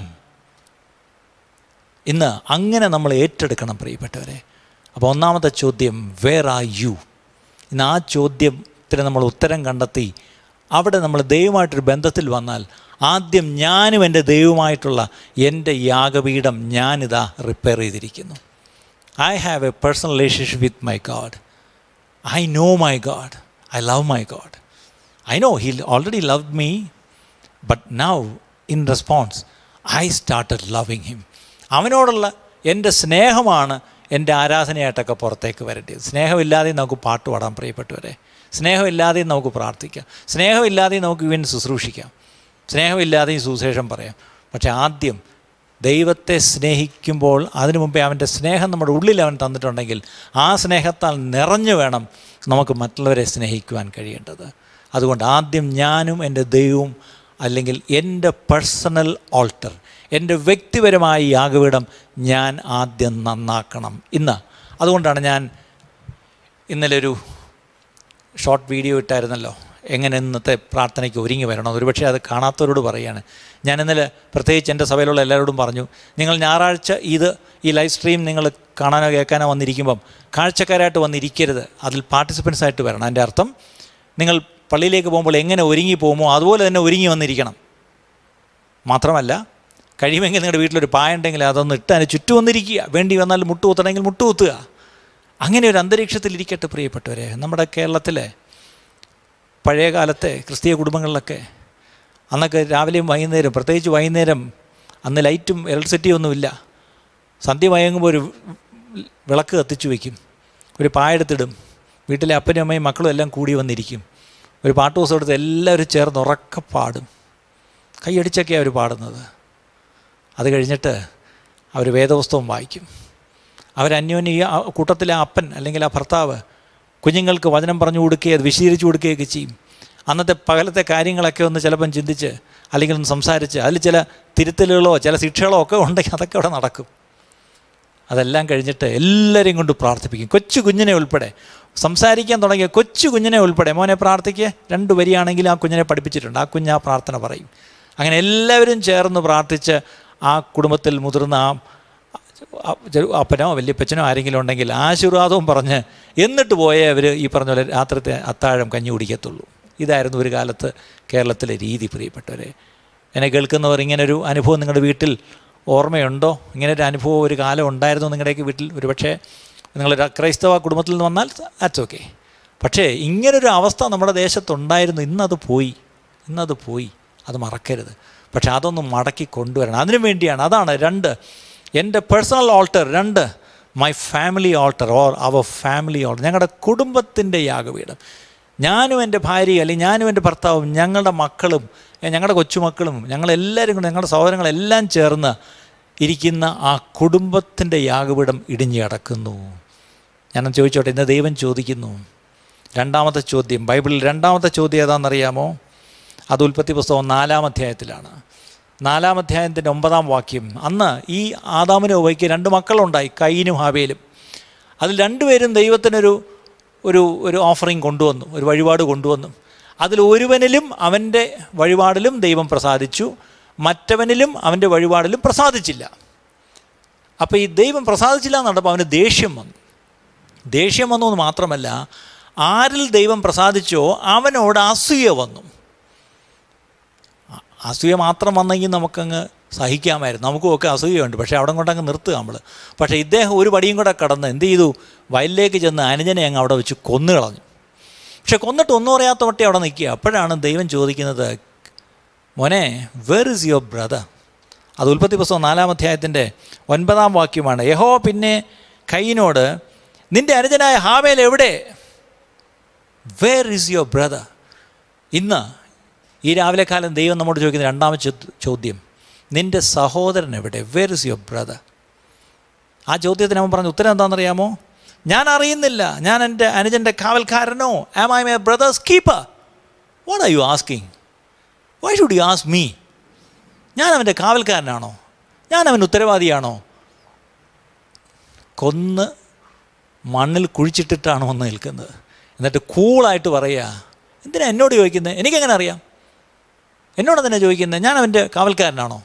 ഇന്ന് അങ്ങനെ നമ്മൾ ഏറ്റെടുക്കണം പ്രിയപ്പെട്ടവരെ അപ്പോൾ ഒന്നാമത്തെ ചോദ്യം വേർ ആർ യു ഇന്ന് ആ ചോദ്യത്തിന് നമ്മൾ ഉത്തരം കണ്ടെത്തി അവിടെ നമ്മൾ ദൈവമായിട്ടൊരു ബന്ധത്തിൽ വന്നാൽ ആദ്യം ഞാനും എൻ്റെ ദൈവമായിട്ടുള്ള എൻ്റെ യാഗപീഠം ഞാനിതാ റിപ്പയർ ചെയ്തിരിക്കുന്നു I have a personal relationship with my God I know my God I love my God I know he already love me but now in response I started loving him അവനോടുള്ള എൻ്റെ സ്നേഹമാണ് എൻ്റെ ആരാധനയായിട്ടൊക്കെ പുറത്തേക്ക് വരേണ്ടത് സ്നേഹമില്ലാതെയും നമുക്ക് പാട്ട് പാടാൻ പ്രിയപ്പെട്ടവരെ സ്നേഹമില്ലാതെയും നമുക്ക് പ്രാർത്ഥിക്കാം സ്നേഹമില്ലാതെയും നമുക്ക് ഇവൻ ശുശ്രൂഷിക്കാം സ്നേഹമില്ലാതെയും സുശേഷം പറയാം പക്ഷെ ആദ്യം ദൈവത്തെ സ്നേഹിക്കുമ്പോൾ അതിനു മുമ്പേ അവൻ്റെ സ്നേഹം നമ്മുടെ ഉള്ളിൽ അവൻ തന്നിട്ടുണ്ടെങ്കിൽ ആ സ്നേഹത്താൽ നിറഞ്ഞു വേണം നമുക്ക് മറ്റുള്ളവരെ സ്നേഹിക്കുവാൻ കഴിയേണ്ടത് അതുകൊണ്ട് ആദ്യം ഞാനും എൻ്റെ ദൈവവും അല്ലെങ്കിൽ എൻ്റെ പേഴ്സണൽ ഓൾട്ടർ എൻ്റെ വ്യക്തിപരമായ യാഗപീഠം ഞാൻ ആദ്യം നന്നാക്കണം ഇന്ന് അതുകൊണ്ടാണ് ഞാൻ ഇന്നലെ ഒരു ഷോർട്ട് വീഡിയോ ഇട്ടായിരുന്നല്ലോ എങ്ങനെ ഇന്നത്തെ പ്രാർത്ഥനയ്ക്ക് ഒരുങ്ങി വരണം ഒരുപക്ഷെ അത് കാണാത്തവരോട് പറയുകയാണ് ഞാൻ ഇന്നലെ പ്രത്യേകിച്ച് എൻ്റെ സഭയിലുള്ള എല്ലാവരോടും പറഞ്ഞു നിങ്ങൾ ഞായറാഴ്ച ഇത് ഈ ലൈവ് സ്ട്രീം നിങ്ങൾ കാണാനോ കേൾക്കാനോ വന്നിരിക്കുമ്പം കാഴ്ചക്കാരായിട്ട് വന്നിരിക്കരുത് അതിൽ പാർട്ടിസിപ്പൻസ് ആയിട്ട് വരണം എൻ്റെ അർത്ഥം നിങ്ങൾ പള്ളിയിലേക്ക് പോകുമ്പോൾ എങ്ങനെ ഒരുങ്ങി പോകുമോ അതുപോലെ തന്നെ ഒരുങ്ങി വന്നിരിക്കണം മാത്രമല്ല കഴിയുമെങ്കിൽ നിങ്ങളുടെ വീട്ടിലൊരു പായ ഉണ്ടെങ്കിൽ അതൊന്ന് ഇട്ട് അതിന് ചുറ്റും വന്നിരിക്കുക വേണ്ടി വന്നാൽ മുട്ടുകുത്തണമെങ്കിൽ മുട്ടുകുത്തുക അങ്ങനെ ഒരു അന്തരീക്ഷത്തിൽ ഇരിക്കട്ടെ പ്രിയപ്പെട്ടവരെ നമ്മുടെ കേരളത്തിലെ പഴയ കാലത്തെ ക്രിസ്തീയ കുടുംബങ്ങളിലൊക്കെ അന്നൊക്കെ രാവിലെയും വൈകുന്നേരം പ്രത്യേകിച്ച് വൈകുന്നേരം അന്ന് ലൈറ്റും ഇലക്ട്രിസിറ്റിയും ഒന്നുമില്ല സന്ധ്യ മയങ്ങുമ്പോൾ ഒരു വിളക്ക് കത്തിച്ചു വയ്ക്കും ഒരു പായെടുത്തിടും വീട്ടിലെ അപ്പനും അമ്മയും മക്കളും എല്ലാം കൂടി വന്നിരിക്കും ഒരു പാട്ട് ദിവസം എടുത്ത് എല്ലാവരും ചേർന്ന് ഉറക്കെ പാടും കൈയടിച്ചൊക്കെയാണ് അവർ പാടുന്നത് അത് കഴിഞ്ഞിട്ട് അവർ വേദപുസ്തകം വായിക്കും അവരന്യോന്യം ഈ ആ കൂട്ടത്തിലെ ആ അപ്പൻ അല്ലെങ്കിൽ ആ ഭർത്താവ് കുഞ്ഞുങ്ങൾക്ക് വചനം പറഞ്ഞു കൊടുക്കുകയും അത് വിശദീകരിച്ചു കൊടുക്കുകയൊക്കെ ചെയ്യും അന്നത്തെ പകലത്തെ കാര്യങ്ങളൊക്കെ ഒന്ന് ചിലപ്പം ചിന്തിച്ച് അല്ലെങ്കിൽ ഒന്ന് സംസാരിച്ച് അതിൽ ചില തിരുത്തലുകളോ ചില ശിക്ഷകളോ ഒക്കെ ഉണ്ടെങ്കിൽ അതൊക്കെ അവിടെ നടക്കും അതെല്ലാം കഴിഞ്ഞിട്ട് എല്ലാവരെയും കൊണ്ട് പ്രാർത്ഥിപ്പിക്കും കൊച്ചു കുഞ്ഞിനെ ഉൾപ്പെടെ സംസാരിക്കാൻ തുടങ്ങിയ കൊച്ചു കുഞ്ഞിനെ ഉൾപ്പെടെ മോനെ പ്രാർത്ഥിക്കുക രണ്ട് വരിയാണെങ്കിൽ ആ കുഞ്ഞിനെ പഠിപ്പിച്ചിട്ടുണ്ട് ആ കുഞ്ഞ് ആ പ്രാർത്ഥന പറയും അങ്ങനെ എല്ലാവരും ചേർന്ന് പ്രാർത്ഥിച്ച് ആ കുടുംബത്തിൽ മുതിർന്ന ആ ആ- ചെറു- അപ്പനോ വല്യപ്പച്ചനോ ആരെങ്കിലും ഉണ്ടെങ്കിൽ ആശീർവാദവും പറഞ്ഞ് എന്നിട്ട് പോയേ അവർ ഈ പറഞ്ഞ പോലെ രാത്രിത്തെ അത്താഴം കഞ്ഞി കുടിക്കത്തുള്ളൂ ഇതായിരുന്നു ഒരു കാലത്ത് കേരളത്തിലെ രീതി പ്രിയപ്പെട്ടവരെ എന്നെ കേൾക്കുന്നവർ ഇങ്ങനൊരു അനുഭവം നിങ്ങളുടെ വീട്ടിൽ ഓർമ്മയുണ്ടോ ഇങ്ങനെ ഒരു അനുഭവം ഒരു കാലം ഉണ്ടായിരുന്നു നിങ്ങളുടെയൊക്കെ വീട്ടിൽ ഒരുപക്ഷെ നിങ്ങളൊരു ക്രൈസ്തവ കുടുംബത്തിൽ നിന്ന് വന്നാൽ ദാറ്റ്സ് ഓക്കെ പക്ഷേ ഇങ്ങനൊരു അവസ്ഥ നമ്മുടെ ദേശത്തുണ്ടായിരുന്നു ഇന്നത് പോയി ഇന്നത് പോയി അത് മറക്കരുത് പക്ഷെ അതൊന്ന് മടക്കി കൊണ്ടുവരണം അതിനു വേണ്ടിയാണ് അതാണ് രണ്ട് എൻ്റെ പേഴ്സണൽ ഓൾട്ടർ രണ്ട് my family altar or our family altar ഞങ്ങളുടെ കുടുംബത്തിൻ്റെ യാഗപീഠം ഞാനും എൻ്റെ ഭാര്യയും അല്ലെങ്കിൽ ഞാനും എൻ്റെ ഭർത്താവും ഞങ്ങളുടെ മക്കളും ഏ, ഞങ്ങളുടെ കൊച്ചുമക്കളും ഞങ്ങളെല്ലാവരും കൂടെ ഞങ്ങളുടെ സഹോദരങ്ങളെല്ലാം ചേർന്ന് ഇരിക്കുന്ന ആ കുടുംബത്തിൻ്റെ യാഗപീഠം ഇടിഞ്ഞു കിടക്കുന്നു ഞാനൊന്ന് ചോദിച്ചോട്ടെ ഇന്ന് ദൈവം ചോദിക്കുന്നു രണ്ടാമത്തെ ചോദ്യം ബൈബിളിൽ രണ്ടാമത്തെ ചോദ്യം ഏതാണെന്നറിയാമോ അത് ഉൽപ്പത്തി പുസ്തകം നാലാം അധ്യായത്തിലാണ് നാലാം അധ്യായത്തിൻ്റെ ഒമ്പതാം വാക്യം അന്ന് ഈ ആദാമിന് ഉപയോഗിക്ക് രണ്ട് മക്കളുണ്ടായി കൈനും ഹാബേലും അതിൽ രണ്ടുപേരും ദൈവത്തിനൊരു ഒരു ഒരു ഓഫറിങ് കൊണ്ടുവന്നു ഒരു വഴിപാട് കൊണ്ടുവന്നു അതിൽ ഒരുവനിലും അവൻ്റെ വഴിപാടിലും ദൈവം പ്രസാദിച്ചു മറ്റവനിലും അവൻ്റെ വഴിപാടിലും പ്രസാദിച്ചില്ല അപ്പോൾ ഈ ദൈവം പ്രസാദിച്ചില്ല എന്ന് പറഞ്ഞപ്പോൾ അവന് ദേഷ്യം വന്നു ദേഷ്യം വന്നു എന്ന് മാത്രമല്ല ആരിൽ ദൈവം പ്രസാദിച്ചോ അവനോട് അസൂയ വന്നു അ- അസൂയ മാത്രം വന്നെങ്കിൽ നമുക്കങ്ങ് സഹിക്കാമായിരുന്നു നമുക്കുമൊക്കെ അസൂയയുണ്ട് പക്ഷേ അവിടെ കൊണ്ടങ്ങ് നിർത്തുക നമ്മൾ പക്ഷേ ഇദ്ദേഹം ഒരു പടിയും കൂടെ കടന്ന് എന്ത് ചെയ്തു വയലിലേക്ക് ചെന്ന് അനുജനെ അങ്ങ് അവിടെ വെച്ച് കൊന്നു കളഞ്ഞു പക്ഷെ കൊന്നിട്ട് ഒന്നും അറിയാത്ത വട്ടി അവിടെ നിൽക്കുക അപ്പോഴാണ് ദൈവം ചോദിക്കുന്നത് മോനെ വേർ ഇസ് യുവർ ബ്രദർ അത് ഉൽപ്പത്തി പുസ്തകം നാലാം അധ്യായത്തിൻ്റെ ഒൻപതാം വാക്യമാണ് യഹോ പിന്നെ കൈനോട് നിന്റെ അനുജനായ ഹാവേൽ എവിടെ വേർ ഇസ് യുവർ ബ്രദർ ഇന്ന് ഈ രാവിലെ കാലം ദൈവം നമ്മോട് ചോദിക്കുന്ന രണ്ടാമത്തെ ചോ- ചോദ്യം നിന്റെ സഹോദരൻ എവിടെ വേർ ഇസ് യുവർ ബ്രദർ ആ ചോദ്യത്തിന് അവൻ പറഞ്ഞ ഉത്തരം എന്താണെന്നറിയാമോ ഞാൻ അറിയുന്നില്ല ഞാൻ എൻ്റെ അനുജൻ്റെ കാവൽക്കാരനോ am I my brother's keeper what are you asking why should you ask me ഞാൻ അവൻ്റെ കാവൽക്കാരനാണോ ഞാൻ അവൻ്റെ ഉത്തരവാദിയാണോ കൊന്ന് മണ്ണിൽ കുഴിച്ചിട്ടിട്ടാണ് വന്ന് നിൽക്കുന്നത് എന്നിട്ട് കൂളായിട്ട് പറയുക എന്തിനാ എന്നോട് ചോദിക്കുന്നത് എനിക്കെങ്ങനെ അറിയാം എന്നോട് തന്നെ ചോദിക്കുന്നത് ഞാൻ അവൻ്റെ കാവൽക്കാരനാണോ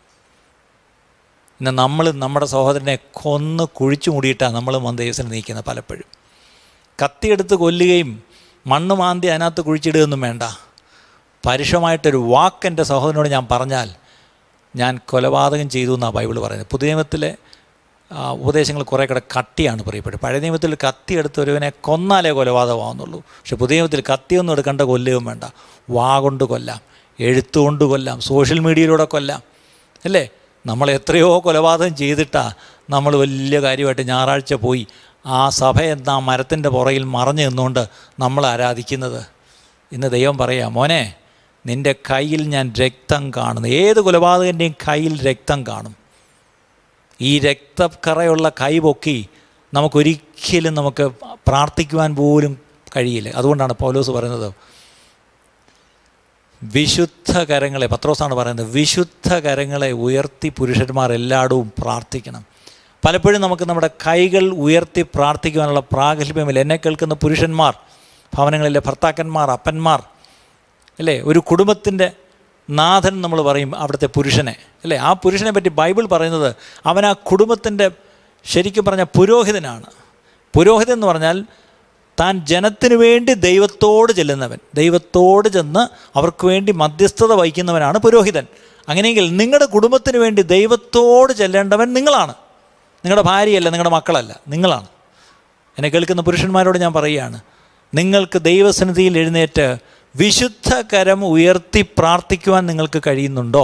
ഇന്ന് നമ്മൾ നമ്മുടെ സഹോദരനെ കൊന്ന് കുഴിച്ചു മൂടിയിട്ടാണ് നമ്മൾ മന്ദയസിന് നീക്കുന്നത് പലപ്പോഴും കത്തിയെടുത്ത് കൊല്ലുകയും മണ്ണ് മാന്തി അതിനകത്ത് കുഴിച്ചിടുകയൊന്നും വേണ്ട പരുഷമായിട്ടൊരു വാക്ക് എൻ്റെ സഹോദരനോട് ഞാൻ പറഞ്ഞാൽ ഞാൻ കൊലപാതകം ചെയ്തു എന്നാണ് ബൈബിൾ പറയുന്നത് പുതിയ നിയമത്തിലെ ആ, ഉപദേശങ്ങൾ കുറേ കൂടെ കട്ടിയാണ് പറയപ്പെടുന്നത് പഴയ നിയമത്തിൽ കത്തി എടുത്ത് ഒരുവനെ കൊന്നാലേ കൊലപാതകമാവുന്നുള്ളൂ പക്ഷെ പുതിയ നിയമത്തിൽ കത്തിയൊന്നും എടുക്കേണ്ട കൊല്ലുകയും വേണ്ട വാ കൊണ്ട് കൊല്ലാം എഴുത്തുകൊണ്ട് കൊല്ലാം സോഷ്യൽ മീഡിയയിലൂടെ കൊല്ലാം അല്ലേ നമ്മൾ എത്രയോ കൊലപാതകം ചെയ്തിട്ടാ നമ്മൾ വലിയ കാര്യമായിട്ട് ഞായറാഴ്ച പോയി ആ സഭ എന്ന ആ മരത്തിൻ്റെ പുറകിൽ മറഞ്ഞു നിന്നുകൊണ്ട് നമ്മൾ ആരാധിക്കുന്നത് ഇന്ന് ദൈവം പറയാം മോനെ നിൻ്റെ കയ്യിൽ ഞാൻ രക്തം കാണുന്നു ഏത് കൊലപാതകൻ്റെയും കയ്യിൽ രക്തം കാണും ഈ രക്തക്കറയുള്ള കൈ പൊക്കി നമുക്കൊരിക്കലും നമുക്ക് പ്രാർത്ഥിക്കുവാൻ പോലും കഴിയില്ല അതുകൊണ്ടാണ് പൗലോസ് പറയുന്നത് വിശുദ്ധ കരങ്ങളെ പത്രോസാണ് പറയുന്നത് വിശുദ്ധ കരങ്ങളെ ഉയർത്തി പുരുഷന്മാർ എല്ലായിടവും പ്രാർത്ഥിക്കണം പലപ്പോഴും നമുക്ക് നമ്മുടെ കൈകൾ ഉയർത്തി പ്രാർത്ഥിക്കുവാനുള്ള പ്രാഗൽഭ്യമില്ല എന്നെ കേൾക്കുന്ന പുരുഷന്മാർ ഭവനങ്ങളിലെ ഭർത്താക്കന്മാർ അപ്പന്മാർ അല്ലേ ഒരു കുടുംബത്തിൻ്റെ നാഥൻ നമ്മൾ പറയും അവിടുത്തെ പുരുഷനെ അല്ലേ ആ പുരുഷനെ പറ്റി ബൈബിൾ പറയുന്നത് അവൻ ആ കുടുംബത്തിൻ്റെ ശരിക്കും പറഞ്ഞ പുരോഹിതനാണ് പുരോഹിതൻ എന്ന് പറഞ്ഞാൽ താൻ ജനത്തിന് വേണ്ടി ദൈവത്തോട് ചെല്ലുന്നവൻ ദൈവത്തോട് ചെന്ന് അവർക്ക് വേണ്ടി മധ്യസ്ഥത വഹിക്കുന്നവനാണ് പുരോഹിതൻ അങ്ങനെയെങ്കിൽ നിങ്ങളുടെ കുടുംബത്തിന് വേണ്ടി ദൈവത്തോട് ചെല്ലേണ്ടവൻ നിങ്ങളാണ് നിങ്ങളുടെ ഭാര്യയല്ല നിങ്ങളുടെ മക്കളല്ല നിങ്ങളാണ് എന്നെ കേൾക്കുന്ന പുരുഷന്മാരോട് ഞാൻ പറയുകയാണ് നിങ്ങൾക്ക് ദൈവസന്നിധിയിൽ എഴുന്നേറ്റ് വിശുദ്ധ കരം ഉയർത്തി പ്രാർത്ഥിക്കുവാൻ നിങ്ങൾക്ക് കഴിയുന്നുണ്ടോ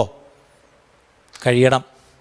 കഴിയണം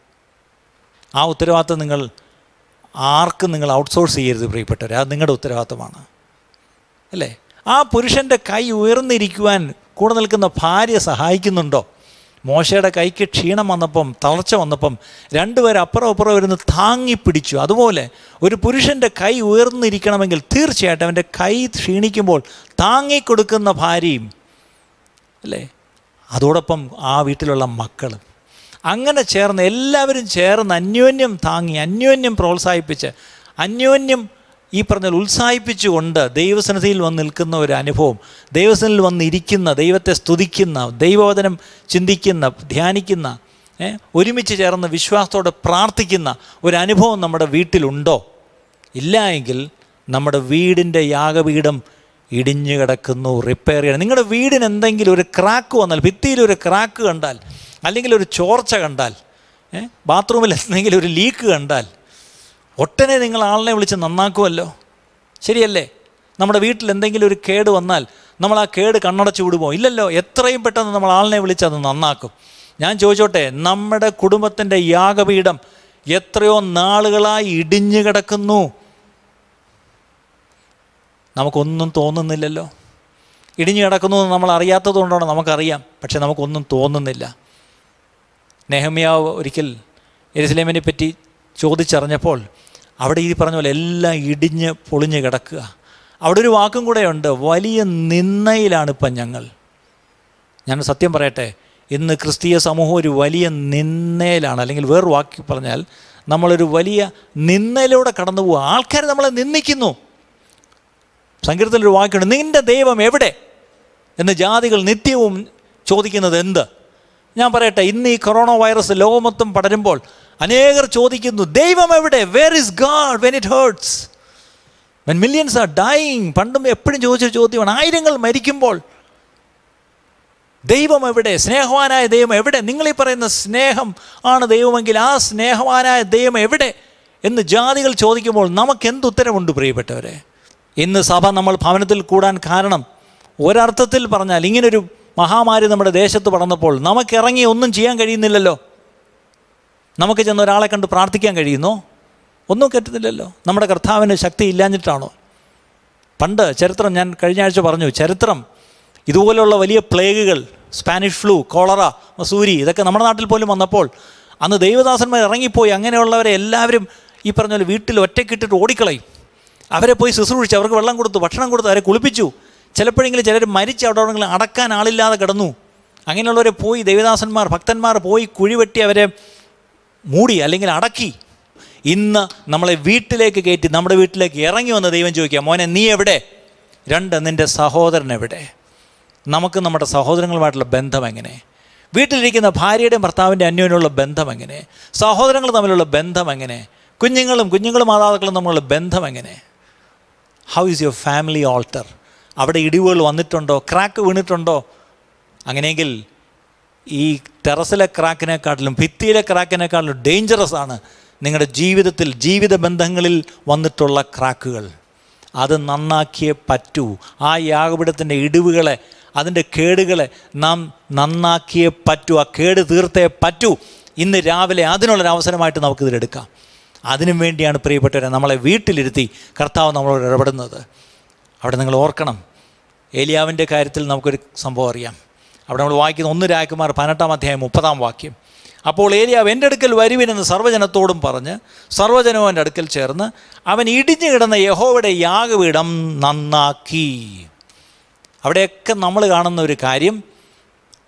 ആ ഉത്തരവാദിത്വം നിങ്ങൾ ആർക്കും നിങ്ങൾ ഔട്ട്സോഴ്സ് ചെയ്യരുത് പ്രിയപ്പെട്ടവർ അത് നിങ്ങളുടെ ഉത്തരവാദിത്വമാണ് അല്ലേ ആ പുരുഷൻ്റെ കൈ ഉയർന്നിരിക്കുവാൻ കൂടെ നിൽക്കുന്ന ഭാര്യ സഹായിക്കുന്നുണ്ടോ മോശയുടെ കൈക്ക് ക്ഷീണം വന്നപ്പം തളർച്ച വന്നപ്പം രണ്ടുപേരും അപ്പുറം അപ്പുറം ഇരുന്ന് താങ്ങി പിടിച്ചു അതുപോലെ ഒരു പുരുഷൻ്റെ കൈ ഉയർന്നിരിക്കണമെങ്കിൽ തീർച്ചയായിട്ടും അവൻ്റെ കൈ ക്ഷീണിക്കുമ്പോൾ താങ്ങിക്കൊടുക്കുന്ന ഭാര്യയും അല്ലേ അതോടൊപ്പം ആ വീട്ടിലുള്ള മക്കളും അങ്ങനെ ചേർന്ന് എല്ലാവരും ചേർന്ന് അന്യോന്യം താങ്ങി അന്യോന്യം പ്രോത്സാഹിപ്പിച്ച് അന്യോന്യം ഈ പറഞ്ഞ ഉത്സാഹിപ്പിച്ചുകൊണ്ട് ദൈവസന്നിധിയിൽ വന്ന് നിൽക്കുന്ന ഒരു അനുഭവം ദൈവസന്നിധിയിൽ വന്നിരിക്കുന്ന ദൈവത്തെ സ്തുതിക്കുന്ന ദൈവവചനം ചിന്തിക്കുന്ന ധ്യാനിക്കുന്ന ഏ, ഒരുമിച്ച് ചേർന്ന് വിശ്വാസത്തോടെ പ്രാർത്ഥിക്കുന്ന ഒരു അനുഭവം നമ്മുടെ വീട്ടിലുണ്ടോ ഇല്ല എങ്കിൽ നമ്മുടെ വീടിൻ്റെ യാഗപീഠം ഇടിഞ്ഞു കിടക്കുന്നു റിപ്പയർ ചെയ്യണം നിങ്ങളുടെ വീടിന് എന്തെങ്കിലും ഒരു ക്രാക്ക് വന്നാൽ ഭിത്തിയിൽ ഒരു ക്രാക്ക് കണ്ടാൽ അല്ലെങ്കിൽ ഒരു ചോർച്ച കണ്ടാൽ ഏ, ബാത്റൂമിൽ എന്തെങ്കിലും ഒരു ലീക്ക് കണ്ടാൽ ഒട്ടനെ നിങ്ങൾ ആളിനെ വിളിച്ച് നന്നാക്കുമല്ലോ ശരിയല്ലേ നമ്മുടെ വീട്ടിൽ എന്തെങ്കിലും ഒരു കേട് വന്നാൽ നമ്മൾ ആ കേട് കണ്ണടച്ച് വിടുമോ ഇല്ലല്ലോ എത്രയും പെട്ടെന്ന് നമ്മൾ ആളിനെ വിളിച്ച് അത് നന്നാക്കും ഞാൻ ചോദിച്ചോട്ടെ നമ്മുടെ കുടുംബത്തിൻ്റെ യാഗപീഠം എത്രയോ നാളുകളായി ഇടിഞ്ഞു കിടക്കുന്നു നമുക്കൊന്നും തോന്നുന്നില്ലല്ലോ ഇടിഞ്ഞു കിടക്കുന്നു എന്ന് നമ്മൾ അറിയാത്തത് കൊണ്ടാണ് നമുക്കറിയാം പക്ഷെ നമുക്കൊന്നും തോന്നുന്നില്ല നെഹമ്യാവ് ഒരിക്കൽ എരുസലേമിനെ പറ്റി ചോദിച്ചറിഞ്ഞപ്പോൾ അവിടെ ഈ പറഞ്ഞ പോലെ എല്ലാം ഇടിഞ്ഞ് പൊളിഞ്ഞ് കിടക്കുക അവിടെ ഒരു വാക്കും കൂടെയുണ്ട് വലിയ നിന്നയിലാണ് ഇപ്പം ഞങ്ങൾ ഞാൻ സത്യം പറയട്ടെ ഇന്ന് ക്രിസ്തീയ സമൂഹം ഒരു വലിയ നിന്നയിലാണ് അല്ലെങ്കിൽ വേറൊരു വാക്കി പറഞ്ഞാൽ നമ്മളൊരു വലിയ നിന്നയിലൂടെ കടന്നു പോവുക ആൾക്കാർ നമ്മളെ നിന്ദിക്കുന്നു സങ്കീർത്തനൊരു വാക്കുണ്ട് നിന്റെ ദൈവം എവിടെ എന്ന് ജാതികൾ നിത്യവും ചോദിക്കുന്നത് എന്ത് ഞാൻ പറയട്ടെ ഇന്ന് ഈ കൊറോണ വൈറസ് ലോകമൊത്തം പടരുമ്പോൾ അനേകർ ചോദിക്കുന്നു ദൈവം എവിടെ where is God when it hurts when millions are dying പണ്ടും എപ്പോഴും ചോദിച്ച ചോദ്യമാണ് ആയിരങ്ങൾ മരിക്കുമ്പോൾ ദൈവം എവിടെ സ്നേഹവാനായ ദൈവം എവിടെ നിങ്ങൾ ഈ പറയുന്ന സ്നേഹം ആണ് ദൈവമെങ്കിൽ ആ സ്നേഹവാനായ ദൈവം എവിടെ എന്ന് ജാതികൾ ചോദിക്കുമ്പോൾ നമുക്ക് എന്ത് ഉത്തരമുണ്ട് പ്രിയപ്പെട്ടവരെ ഇന്ന് സഭ നമ്മൾ ഭവനത്തിൽ കൂടാൻ കാരണം ഒരർത്ഥത്തിൽ പറഞ്ഞാൽ ഇങ്ങനൊരു മഹാമാരി നമ്മുടെ ദേശത്ത് പടർന്നപ്പോൾ നമുക്കിറങ്ങി ഒന്നും ചെയ്യാൻ കഴിയുന്നില്ലല്ലോ നമുക്ക് ചെന്ന് ഒരാളെ കണ്ട് പ്രാർത്ഥിക്കാൻ കഴിയുന്നോ ഒന്നും പറ്റുന്നില്ലല്ലോ നമ്മുടെ കർത്താവിന് ശക്തി ഇല്ലാഞ്ഞിട്ടാണോ പണ്ട് ചരിത്രം ഞാൻ കഴിഞ്ഞ ആഴ്ച പറഞ്ഞു ചരിത്രം ഇതുപോലെയുള്ള വലിയ പ്ലേഗുകൾ സ്പാനിഷ് ഫ്ലൂ കോളറ മസൂരി ഇതൊക്കെ നമ്മുടെ നാട്ടിൽ പോലും വന്നപ്പോൾ അന്ന് ദൈവദാസന്മാർ ഇറങ്ങിപ്പോയി അങ്ങനെയുള്ളവരെ എല്ലാവരും ഈ പറഞ്ഞ പോലെ വീട്ടിൽ ഒറ്റക്കിട്ടിട്ട് ഓടിക്കളയും അവരെ പോയി ശുശ്രൂഷിച്ച് അവർക്ക് വെള്ളം കൊടുത്തു ഭക്ഷണം കൊടുത്തു അവരെ കുളിപ്പിച്ചു ചിലപ്പോഴെങ്കിലും ചിലർ മരിച്ച് അവിടെ എവിടെയെങ്കിലും അടക്കാൻ ആളില്ലാതെ കിടന്നു അങ്ങനെയുള്ളവരെ പോയി ദൈവദാസന്മാർ ഭക്തന്മാർ പോയി കുഴിവെട്ടി അവരെ മൂടി അല്ലെങ്കിൽ അടക്കി ഇന്ന് നമ്മളെ വീട്ടിലേക്ക് കയറ്റി നമ്മുടെ വീട്ടിലേക്ക് ഇറങ്ങി വന്ന ദൈവം ചോദിക്കുക മോനെ നീ എവിടെ രണ്ട് നിൻ്റെ സഹോദരൻ എവിടെ നമുക്ക് നമ്മുടെ സഹോദരങ്ങളുമായിട്ടുള്ള ബന്ധം എങ്ങനെ വീട്ടിലിരിക്കുന്ന ഭാര്യയുടെയും ഭർത്താവിൻ്റെ അന്യോന്യമുള്ള ബന്ധം എങ്ങനെ സഹോദരങ്ങൾ തമ്മിലുള്ള ബന്ധം എങ്ങനെ കുഞ്ഞുങ്ങളും കുഞ്ഞുങ്ങളും മാതാക്കളും തമ്മിലുള്ള ബന്ധം എങ്ങനെ how is your family altar അവിടെ ഇടിവുകൾ വന്നിട്ടുണ്ടോ ക്രാക്ക് വീണിട്ടുണ്ടോ അങ്ങനെയെങ്കിൽ ഈ ടെറസിലെ ക്രാക്കിനെക്കാട്ടിലും ഭിത്തിയിലെ ക്രാക്കിനെക്കാട്ടിലും ഡേഞ്ചറസ് ആണ് നിങ്ങളുടെ ജീവിതത്തിൽ ജീവിത ബന്ധങ്ങളിൽ വന്നിട്ടുള്ള ക്രാക്കുകൾ അത് നന്നാക്കിയേ പറ്റൂ ആ യാഗപീഠത്തിൻ്റെ ഇടിവുകളെ അതിൻ്റെ കേടുകളെ നാം നന്നാക്കിയേ പറ്റൂ ആ കേട് തീർത്തേ പറ്റൂ ഇന്ന് രാവിലെ അതിനുള്ളൊരു അവസരമായിട്ട് നമുക്കിതിലെടുക്കാം അതിനും വേണ്ടിയാണ് പ്രിയപ്പെട്ടവരെ നമ്മളെ വീട്ടിലിരുത്തി കർത്താവ് നമ്മളോട് ഇടപെടുന്നത് അവിടെ നിങ്ങൾ ഓർക്കണം ഏലിയാവിൻ്റെ കാര്യത്തിൽ നമുക്കൊരു സംഭവം അറിയാം അവിടെ നമ്മൾ വായിക്കുന്ന ഒന്ന് രാജകുമാർ പതിനെട്ടാം അധ്യായം മുപ്പതാം വാക്യം അപ്പോൾ ഏലിയാവ് എൻ്റെ അടുക്കൽ വരുവിനെന്ന് സർവ്വജനത്തോടും പറഞ്ഞ് സർവ്വജനവും എൻ്റെ അടുക്കൽ ചേർന്ന് അവൻ ഇടിഞ്ഞു കിടന്ന യഹോവയുടെ യാഗപീഠം നന്നാക്കി അവിടെയൊക്കെ നമ്മൾ കാണുന്ന ഒരു കാര്യം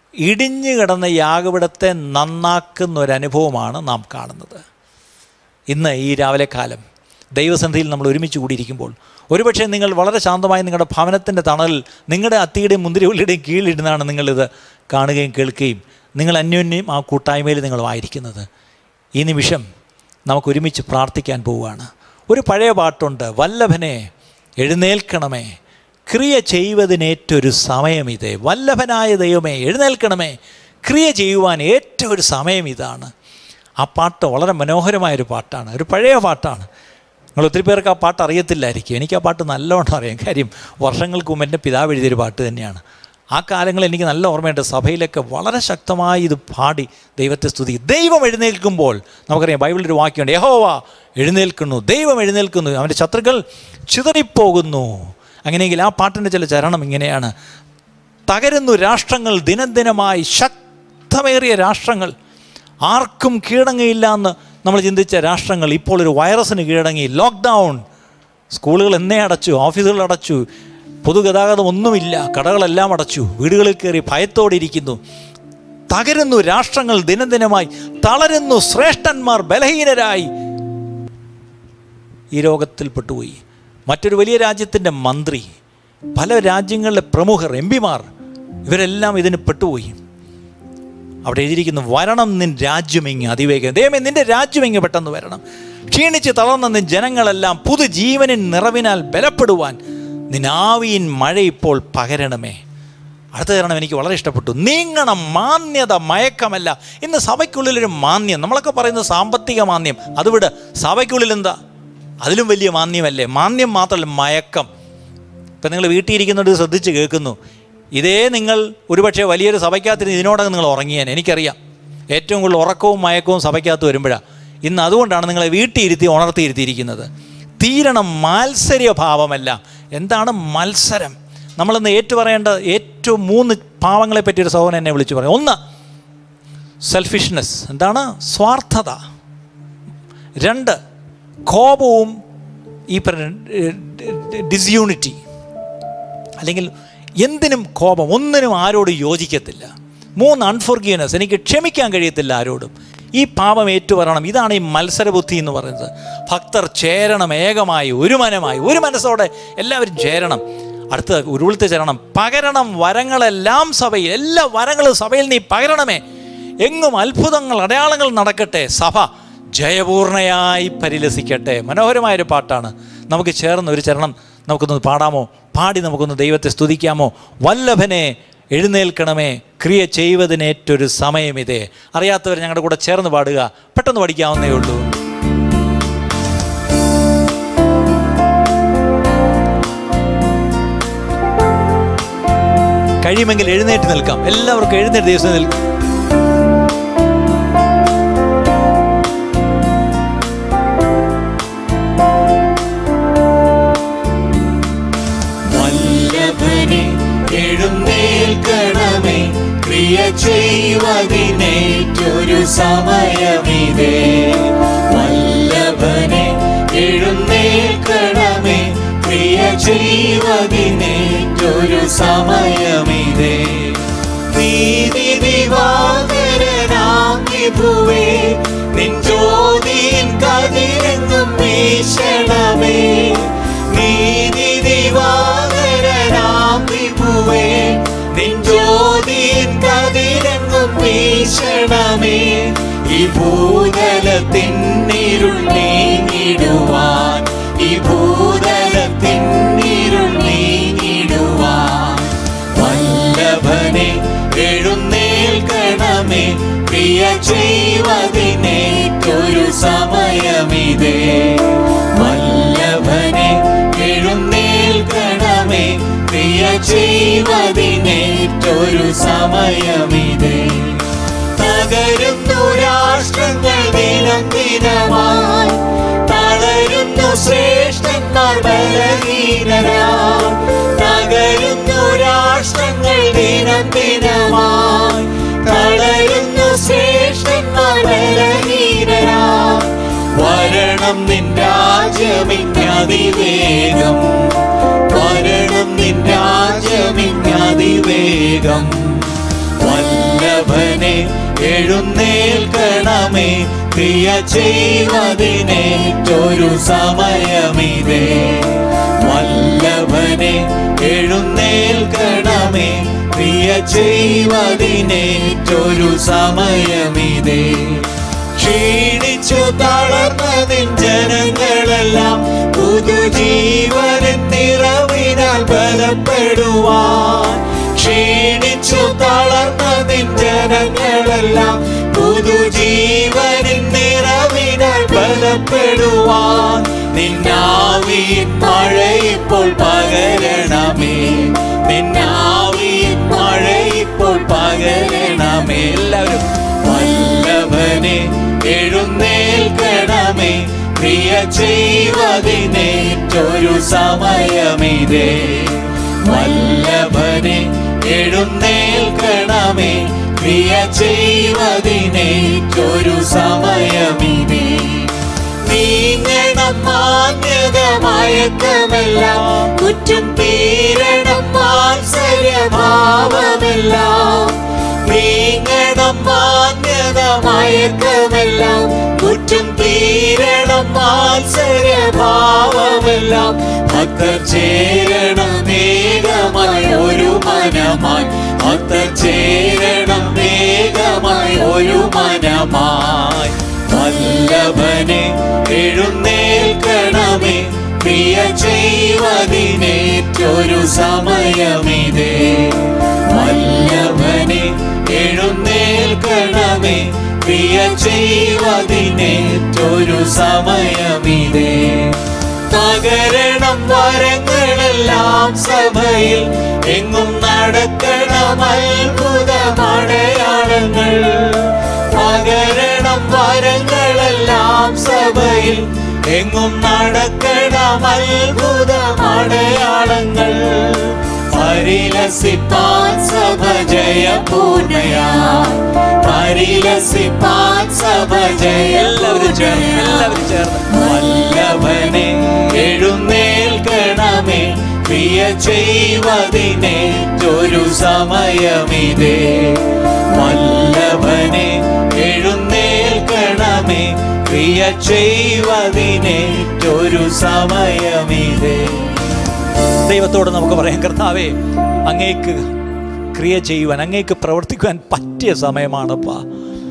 ഇടിഞ്ഞു കിടന്ന യാഗപിടത്തെ നന്നാക്കുന്ന ഒരനുഭവമാണ് നാം കാണുന്നത് ഇന്ന് ഈ രാവിലെ കാലം ദൈവസന്ധിയിൽ നമ്മൾ ഒരുമിച്ച് കൂടിയിരിക്കുമ്പോൾ ഒരുപക്ഷെ നിങ്ങൾ വളരെ ശാന്തമായി നിങ്ങളുടെ ഭവനത്തിൻ്റെ തണലിൽ നിങ്ങളുടെ അത്തിയുടെയും മുന്തിരിവള്ളിയുടെയും കീഴിലിരുന്നാണ് നിങ്ങളിത് കാണുകയും കേൾക്കുകയും നിങ്ങൾ അന്യോന്യം ആ കൂട്ടായ്മയിൽ നിങ്ങളുമായിരിക്കുന്നത് ഈ നിമിഷം നമുക്ക് ഒരുമിച്ച് പ്രാർത്ഥിക്കാൻ പോവുകയാണ് ഒരു പഴയ പാട്ടുണ്ട് വല്ലഭനെ എഴുന്നേൽക്കണമേ ക്രിയ ചെയ്യുവതിനേറ്റൊരു സമയം ഇതേ വല്ലഭനായ ദൈവമേ എഴുന്നേൽക്കണമേ ക്രിയ ചെയ്യുവാൻ ഏറ്റവും ഒരു സമയം ഇതാണ് ആ പാട്ട് വളരെ മനോഹരമായൊരു പാട്ടാണ് ഒരു പഴയ പാട്ടാണ് നിങ്ങൾ ഒത്തിരി പേർക്ക് ആ പാട്ട് അറിയത്തില്ലായിരിക്കും എനിക്ക് ആ പാട്ട് നല്ലോണം അറിയാം കാര്യം വർഷങ്ങൾക്ക് മുമ്പ് എൻ്റെ പിതാവ് എഴുതിയൊരു പാട്ട് തന്നെയാണ് ആ കാലങ്ങളിൽ എനിക്ക് നല്ല ഓർമ്മയുണ്ട് സഭയിലൊക്കെ വളരെ ശക്തമായി ഇത് പാടി ദൈവത്തെ സ്തുതി ദൈവം എഴുന്നേൽക്കുമ്പോൾ നമുക്കറിയാം ബൈബിളിൽ ഒരു വാക്യമുണ്ട് യഹോവ എഴുന്നേൽക്കുന്നു ദൈവം എഴുന്നേൽക്കുന്നു അവൻ്റെ ശത്രുക്കൾ ചിതറിപ്പോകുന്നു അങ്ങനെയെങ്കിൽ ആ പാട്ടിൻ്റെ ചില ചരണം ഇങ്ങനെയാണ് തകരുന്നു രാഷ്ട്രങ്ങൾ ദിനദിനമായി ശക്തമേറിയ രാഷ്ട്രങ്ങൾ ആർക്കും കീഴടങ്ങിയില്ല എന്ന് നമ്മൾ ചിന്തിച്ച രാഷ്ട്രങ്ങൾ ഇപ്പോൾ ഒരു വൈറസിന് കീഴടങ്ങി ലോക്ക്ഡൗൺ സ്കൂളുകൾ എന്നേ അടച്ചു ഓഫീസുകൾ അടച്ചു പൊതുഗതാഗതം ഒന്നുമില്ല കടകളെല്ലാം അടച്ചു വീടുകളിൽ കയറി ഭയത്തോടെ ഇരിക്കുന്നു തകരുന്നു രാഷ്ട്രങ്ങൾ ദിനദിനമായി തളരുന്നു ശ്രേഷ്ഠന്മാർ ബലഹീനരായി ഈ രോഗത്തിൽ പെട്ടുപോയി മറ്റൊരു വലിയ രാജ്യത്തിൻ്റെ മന്ത്രി പല രാജ്യങ്ങളിലെ പ്രമുഖർ എം പിമാർ ഇവരെല്ലാം ഇതിന് പെട്ടുപോയി അവിടെ എഴുതിയിരിക്കുന്നു വരണം നിൻ രാജ്യമെങ്ങ് അതിവേഗം ദൈവമേ നിന്റെ രാജ്യമെങ്ങ് പെട്ടെന്ന് വരണം ക്ഷീണിച്ച് തളർന്ന നിൻ ജനങ്ങളെല്ലാം പുതുജീവനിൻ നിറവിനാൽ ബലപ്പെടുവാൻ നിനാവിയിൻ മഴ ഇപ്പോൾ പകരണമേ അടുത്ത കാരണം എനിക്ക് വളരെ ഇഷ്ടപ്പെട്ടു നീങ്ങണം മാന്യത മയക്കമല്ല ഇന്ന് സഭയ്ക്കുള്ളിലൊരു മാന്യം നമ്മളൊക്കെ പറയുന്നത് സാമ്പത്തിക മാന്യം അതുവിട് സഭയ്ക്കുള്ളിൽ എന്താ അതിലും വലിയ മാന്യമല്ലേ മാന്യം മാത്രമല്ല മയക്കം ഇപ്പം നിങ്ങൾ വീട്ടിൽ ഇരിക്കുന്നവർ ശ്രദ്ധിച്ച് കേൾക്കുന്നു ഇതേ നിങ്ങൾ ഒരുപക്ഷെ വലിയൊരു സഭയ്ക്കകത്തിന് ഇതിനോടകം നിങ്ങൾ ഉറങ്ങിയാൻ എനിക്കറിയാം ഏറ്റവും കൂടുതൽ ഉറക്കവും മയക്കവും സഭയ്ക്കകത്ത് വരുമ്പോഴാണ് ഇന്ന് അതുകൊണ്ടാണ് നിങ്ങളെ വീട്ടിൽ ഇരുത്തി ഉണർത്തിയിരുത്തിയിരിക്കുന്നത് തീരണം മാത്സര്യഭാവമല്ല എന്താണ് മത്സരം നമ്മളിന്ന് ഏറ്റുപറയേണ്ട ഏറ്റവും മൂന്ന് പാവങ്ങളെ പറ്റി ഒരു സഹോദരൻ എന്നെ വിളിച്ചു പറയും ഒന്ന് സെൽഫിഷ്നെസ് എന്താണ് സ്വാർത്ഥത രണ്ട് കോപവും ഈ ഡിസ്യൂണിറ്റി അല്ലെങ്കിൽ എന്തിനും കോപം ഒന്നിനും ആരോടും യോജിക്കത്തില്ല മൂന്ന് അൺഫോർഗീവ്നെസ് എനിക്ക് ക്ഷമിക്കാൻ കഴിയത്തില്ല ആരോടും ഈ പാപം ഏറ്റുപറയണം ഇതാണ് ഈ മത്സരബുദ്ധി എന്ന് പറയുന്നത് ഭക്തർ ചേരണം ഏകമായി ഒരു മനമായി ഒരു മനസ്സോടെ എല്ലാവരും ചേരണം അടുത്ത ഉരുളിത്തെ ചേരണം പകരണം വരങ്ങളെല്ലാം സഭയിൽ എല്ലാ വരങ്ങളും സഭയിൽ നീ പകരണമേ എങ്ങും അത്ഭുതങ്ങൾ അടയാളങ്ങൾ നടക്കട്ടെ സഭ ജയപൂർണയായി പരിലസിക്കട്ടെ മനോഹരമായൊരു പാട്ടാണ് നമുക്ക് ചേർന്ന് ഒരു ചരണം നമുക്കൊന്ന് പാടാമോ പാടി നമുക്കൊന്ന് ദൈവത്തെ സ്തുതിക്കാമോ വല്ലഭനെ എഴുന്നേൽക്കണമേ ക്രിയ ചെയ്യുവതിനേറ്റൊരു സമയം ഇതേ അറിയാത്തവർ ഞങ്ങളുടെ കൂടെ ചേർന്ന് പാടുക പെട്ടെന്ന് പഠിക്കാവുന്നേ ഉള്ളൂ കഴിയുമെങ്കിൽ എഴുന്നേറ്റ് നിൽക്കാം എല്ലാവർക്കും എഴുന്നേറ്റ് ദിവസം നിൽക്കാം വല്ലഭനെ എഴുന്നേൽക്കണമേ ക്രിയ ചെയ്യുവതിനേറ്റൊരു സമയമിതേ വല്ലഭനെ എഴുന്നേൽക്കണമേ ക്രിയ ചെയ്യുവതിനേറ്റൊരു സമയമിതേ നീതി ദിവാകരനാം വിഭുവേ നിൻ ജ്യോതിൻ കതിരെങ്ങും വീശണമേ നീതി ദിവാകരനാം വിഭുവേ നിൻ ജ്യോതിൻ കതിരെങ്ങും വീശണമേ ഈ ഭൂതലത്തിൻ ഇരുൾ നീങ്ങിടുവാൻ ഈ ഭൂതലത്തിൻ ഇരുൾ നീങ്ങിടുവാൻ വല്ലഭനെ എഴുന്നേൽക്കണമേ പ്രിയ ചെയ്വതിനേറ്റൊരു സമയമിതേ വല്ലഭനെ എഴുന്നേൽക്കണമേ പ്രിയ ചെയ്വതിനേറ്റൊരു സമയമിതേ തകരുന്നു രാഷ്ട്രങ്ങൾ ദിനം ദിനമായി തളരുന്നു ശ്രേഷ്ഠന്മാർ ബലഹീനരായി തകരുന്നു രാഷ്ട്രങ്ങൾ ദിനം ദിനമായി തളരുന്നു ശ്രേഷ്ഠന്മാർ ബലഹീനരായി വരണം നിൻ രാജ്യമിങ്ങതിവേഗം വരണം നിൻ രാജ്യമിങ്ങതിവേഗം വല്ല വല്ലഭനെ എഴുന്നേൽക്കണമേ ക്രിയ ചെയ്വതിനേറ്റൊരു സമയമിതേ വല്ലഭനെ എഴുന്നേൽക്കണമേ ക്രിയ ചെയ്വതിനേറ്റൊരു സമയമിതേ ക്ഷീണിച്ചു തളർന്ന നിൻ ജനങ്ങളെല്ലാം പുതുജീവനിൻ നിറവിനാൽ ബലപ്പെടുവാൻ ക്ഷീണിച്ചു തളർന്ന നിൻ ജനങ്ങളെല്ലാം പുതുജീവനിൻ നിറവിനാൽ ബലപ്പെടുവാൻ നിന്നാവിൻ മഴ ഇപ്പോൾ പകരണമേ നിന്നാവിൻ മഴ ഇപ്പോൾ പകരണമേ എല്ലാവരും വല്ലഭനെ എഴുന്നേൽക്കണമേ ക്രിയ ചെയ്വതിനേറ്റൊരു സമയമിതേ വല്ലഭനെ എഴുന്നേൽക്കണമേ ക്രിയ ചെയ്വതിനേറ്റൊരു സമയമിതേ നീങ്ങണം മാന്യത മയക്കമെല്ലാം കുറ്റം തീരണം വാത്സര്യഭാവമെല്ലാം നീങ്ങണം മാന്യത മയക്കമെല്ലാം കുറ്റം തീരണം വാത്സര്യഭാവമെല്ലാം ഭക്തർ ചേരണം വേഗമായി ഒരു മനമായി ഭക്തർ ചേരണം വേഗമായി ഒരു മനമായി വല്ലഭനെ എഴുന്നേൽക്കണമേ പ്രിയ ചെയ്വതിനേറ്റൊരു സമയമിതേ വല്ലഭനെ എഴുന്നേൽക്കണമേ പ്രിയ ചെയ്വതിനേറ്റൊരു സമയമിതേ പകരണം വരങ്ങളെല്ലാം സഭയിൽ എങ്ങും നടക്കണം അത്ഭുതമടയാളങ്ങൾ പകരണം വരങ്ങളെല്ലാം സഭയിൽ എങ്ങും നടക്കണം അത്ഭുതമടയാളങ്ങൾ പരിലസിപ്പാൻ സഭ ജയപൂർണയാ പരിലസിപ്പാൻ സഭ ജയ എല്ലാവരും ചേർന്ന് എല്ലാവരും ചേർന്ന് വല്ലഭനെ എഴുന്നേൽക്കണമേ പ്രിയ ചെയ്വതിനേറ്റൊരു സമയമിതേ വല്ലഭനെ എഴുന്നേൽക്കണമേ ക്രിയ ചെയ്വതിനേറ്റൊരു സമയമിതേ ദൈവത്തോട് നമുക്ക് പറയാം കർത്താവേ അങ്ങേക്ക് ക്രിയ ചെയ്യുവാൻ അങ്ങേക്ക് പ്രവർത്തിക്കുവാൻ പറ്റിയ സമയമാണപ്പാ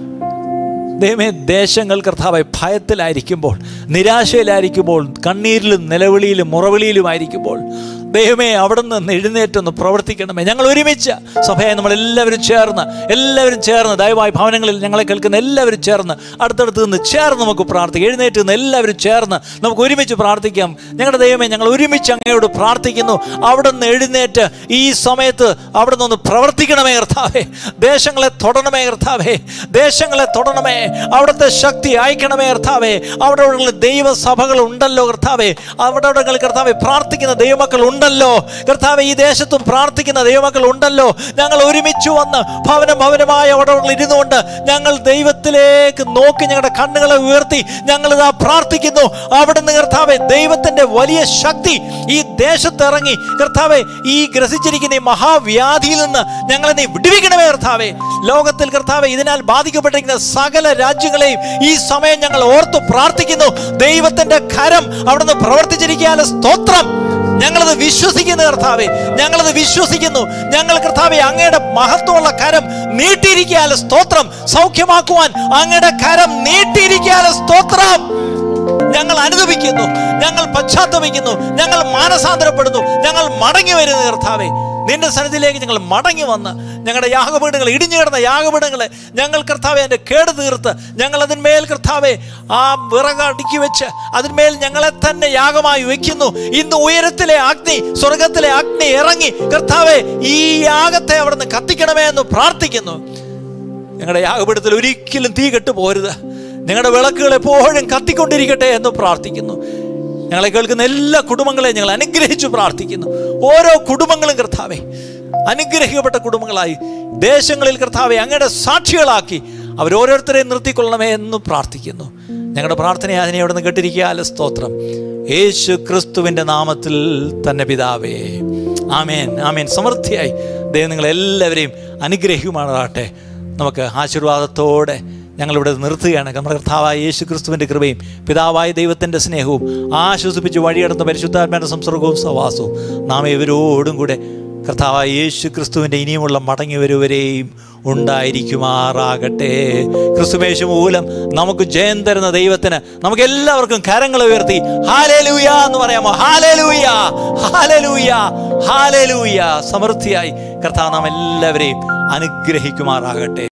ദൈവമേ ദേശങ്ങൾ കർത്താവെ ഭയത്തിലായിരിക്കുമ്പോൾ നിരാശയിലായിരിക്കുമ്പോൾ കണ്ണീരിലും നിലവിളിയിലും മുറവിളിയിലുമായിരിക്കുമ്പോൾ ദൈവമേ അവിടെ നിന്ന് എഴുന്നേറ്റൊന്ന് പ്രവർത്തിക്കണമേ ഞങ്ങൾ ഒരുമിച്ച് സഭയെ നമ്മളെല്ലാവരും ചേർന്ന് എല്ലാവരും ചേർന്ന് ദയവായി ഭവനങ്ങളിൽ ഞങ്ങളെ കേൾക്കുന്ന എല്ലാവരും ചേർന്ന് അടുത്തടുത്ത് നിന്ന് ചേർന്ന് നമുക്ക് പ്രാർത്ഥിക്കാം എഴുന്നേറ്റ് നിന്ന് എല്ലാവരും ചേർന്ന് നമുക്ക് ഒരുമിച്ച് പ്രാർത്ഥിക്കാം ഞങ്ങളുടെ ദൈവമേ ഞങ്ങൾ ഒരുമിച്ച് അങ്ങയോട് പ്രാർത്ഥിക്കുന്നു അവിടെ നിന്ന് എഴുന്നേറ്റ് ഈ സമയത്ത് അവിടെ നിന്ന് പ്രവർത്തിക്കണമേ കർത്താവേ ദേശങ്ങളെ തൊടണമേ കർത്താവേ ദേശങ്ങളെ തൊടണമേ അവിടുത്തെ ശക്തി അയക്കണമേ കർത്താവേ അവിടെ ഉള്ള ദൈവസഭകൾ ഉണ്ടല്ലോ കർത്താവേ അവിടെ അവിടെ കർത്താവെ പ്രാർത്ഥിക്കുന്ന ദൈവമക്കൾ ഉണ്ടല്ലോ കർത്താവെ ഈ ദേശത്തും പ്രാർത്ഥിക്കുന്ന ദൈവമക്കൾ ഉണ്ടല്ലോ ഞങ്ങൾ ഒരുമിച്ച് വന്ന് ഭവനം ഭവനമായ അവിടെ ഇരുന്നുകൊണ്ട് ഞങ്ങൾ ദൈവത്തിലേക്ക് നോക്കി ഞങ്ങളുടെ കണ്ണുകളെ ഉയർത്തി ഞങ്ങൾ ഇതാ പ്രാർത്ഥിക്കുന്നു അവിടെ നിന്ന് കർത്താവെ ദൈവത്തിന്റെ വലിയ ശക്തി ഈ ദേശത്തിറങ്ങി കർത്താവെ ഈ ഗ്രസിച്ചിരിക്കുന്ന ഈ മഹാവ്യാധിയിൽ നിന്ന് ഞങ്ങളെ നീ വിടുവിക്കണമേ കർത്താവെ ലോകത്തിൽ കർത്താവെ ഇതിനാൽ ബാധിക്കപ്പെട്ടിരിക്കുന്ന സകല രാജ്യങ്ങളെയും ഈ സമയം ഞങ്ങൾ ഓർത്തു പ്രാർത്ഥിക്കുന്നു ദൈവത്തിന്റെ കരം അവിടുന്ന് പ്രവർത്തിച്ചിരിക്കാൻ സ്തോത്രം ഞങ്ങളത് വിശ്വസിക്കുന്നു കർത്താവെ ഞങ്ങളത് വിശ്വസിക്കുന്നു ഞങ്ങൾ കർത്താവെ അങ്ങയുടെ മഹത്വമുള്ള കരം നീട്ടിയിരിക്കാല സ്തോത്രം സൗഖ്യമാക്കുവാൻ അങ്ങയുടെ കരം നീട്ടിയിരിക്കാല സ്തോത്രം ഞങ്ങൾ അനുദപിക്കുന്നു ഞങ്ങൾ പശ്ചാത്തപിക്കുന്നു ഞങ്ങൾ മാനസാന്തരപ്പെടുന്നു ഞങ്ങൾ മടങ്ങി വരുന്നു കർത്താവെ നിന്റെ സന്നിധിയിലേക്ക് ഞങ്ങൾ മടങ്ങി വന്ന് ഞങ്ങളുടെ യാഗപീഠങ്ങൾ ഇടിഞ്ഞു കിടന്ന യാഗപീഠങ്ങളെ ഞങ്ങൾ കർത്താവെ അതിൻ്റെ കേട് തീർത്ത് ഞങ്ങൾ അതിന്മേൽ കർത്താവെ ആ വിറക് അടുക്കി വെച്ച് അതിന്മേൽ ഞങ്ങളെ തന്നെ യാഗമായി വെക്കുന്നു ഇന്ന് ഉയരത്തിലെ അഗ്നി സ്വർഗത്തിലെ അഗ്നി ഇറങ്ങി കർത്താവെ ഈ യാഗത്തെ അവിടുന്ന് കത്തിക്കണമേ എന്ന് പ്രാർത്ഥിക്കുന്നു ഞങ്ങളുടെ യാഗപീഠത്തിൽ ഒരിക്കലും തീ കെട്ടു പോരുത് ഞങ്ങളുടെ വിളക്കുകൾ എപ്പോഴും കത്തിക്കൊണ്ടിരിക്കട്ടെ എന്ന് പ്രാർത്ഥിക്കുന്നു ഞങ്ങളെ കേൾക്കുന്ന എല്ലാ കുടുംബങ്ങളെയും ഞങ്ങൾ അനുഗ്രഹിച്ചു പ്രാർത്ഥിക്കുന്നു ഓരോ കുടുംബങ്ങളും കർത്താവെ അനുഗ്രഹിക്കപ്പെട്ട കുടുംബങ്ങളായി ദേശങ്ങളിൽ കർത്താവെ അങ്ങയുടെ സാക്ഷികളാക്കി അവരോരോരുത്തരെയും നിർത്തിക്കൊള്ളണമേ എന്ന് പ്രാർത്ഥിക്കുന്നു ഞങ്ങളുടെ പ്രാർത്ഥനയെ അതിനെ അവിടെ നിന്ന് കേട്ടിരിക്കാല സ്തോത്രം യേശു ക്രിസ്തുവിൻ്റെ നാമത്തിൽ തന്നെ പിതാവേ ആമേൻ ആമേൻ സമൃദ്ധിയായി ദൈവം നിങ്ങളെല്ലാവരെയും അനുഗ്രഹിക്കുമാറാട്ടെ നമുക്ക് ആശീർവാദത്തോടെ ഞങ്ങളിവിടെ നിർത്തുകയാണ് നമ്മുടെ കർത്താവായ യേശു ക്രിസ്തുവിൻ്റെ കൃപയും പിതാവായ ദൈവത്തിൻ്റെ സ്നേഹവും ആശ്വസിപ്പിച്ച് വഴിയടന്ന പരിശുദ്ധാത്മാരുടെ സംസർഗവും സവാസവും നാം ഇവരോടും കൂടെ കർത്താവായ യേശു ക്രിസ്തുവിൻ്റെ ഇനിയുമുള്ള മടങ്ങി വരുവരെയും ഉണ്ടായിരിക്കുമാറാകട്ടെ ക്രിസ്തുമേശു മൂലം നമുക്ക് ജയം തരുന്ന ദൈവത്തിന് നമുക്ക് എല്ലാവർക്കും കരങ്ങൾ ഉയർത്തി ഹാലേലൂയ എന്ന് പറയാമോ ഹാലേലൂയ ഹാലേലൂയ ഹാലേലൂയ സമൃദ്ധിയായി കർത്താവ് നാം എല്ലാവരെയും അനുഗ്രഹിക്കുമാറാകട്ടെ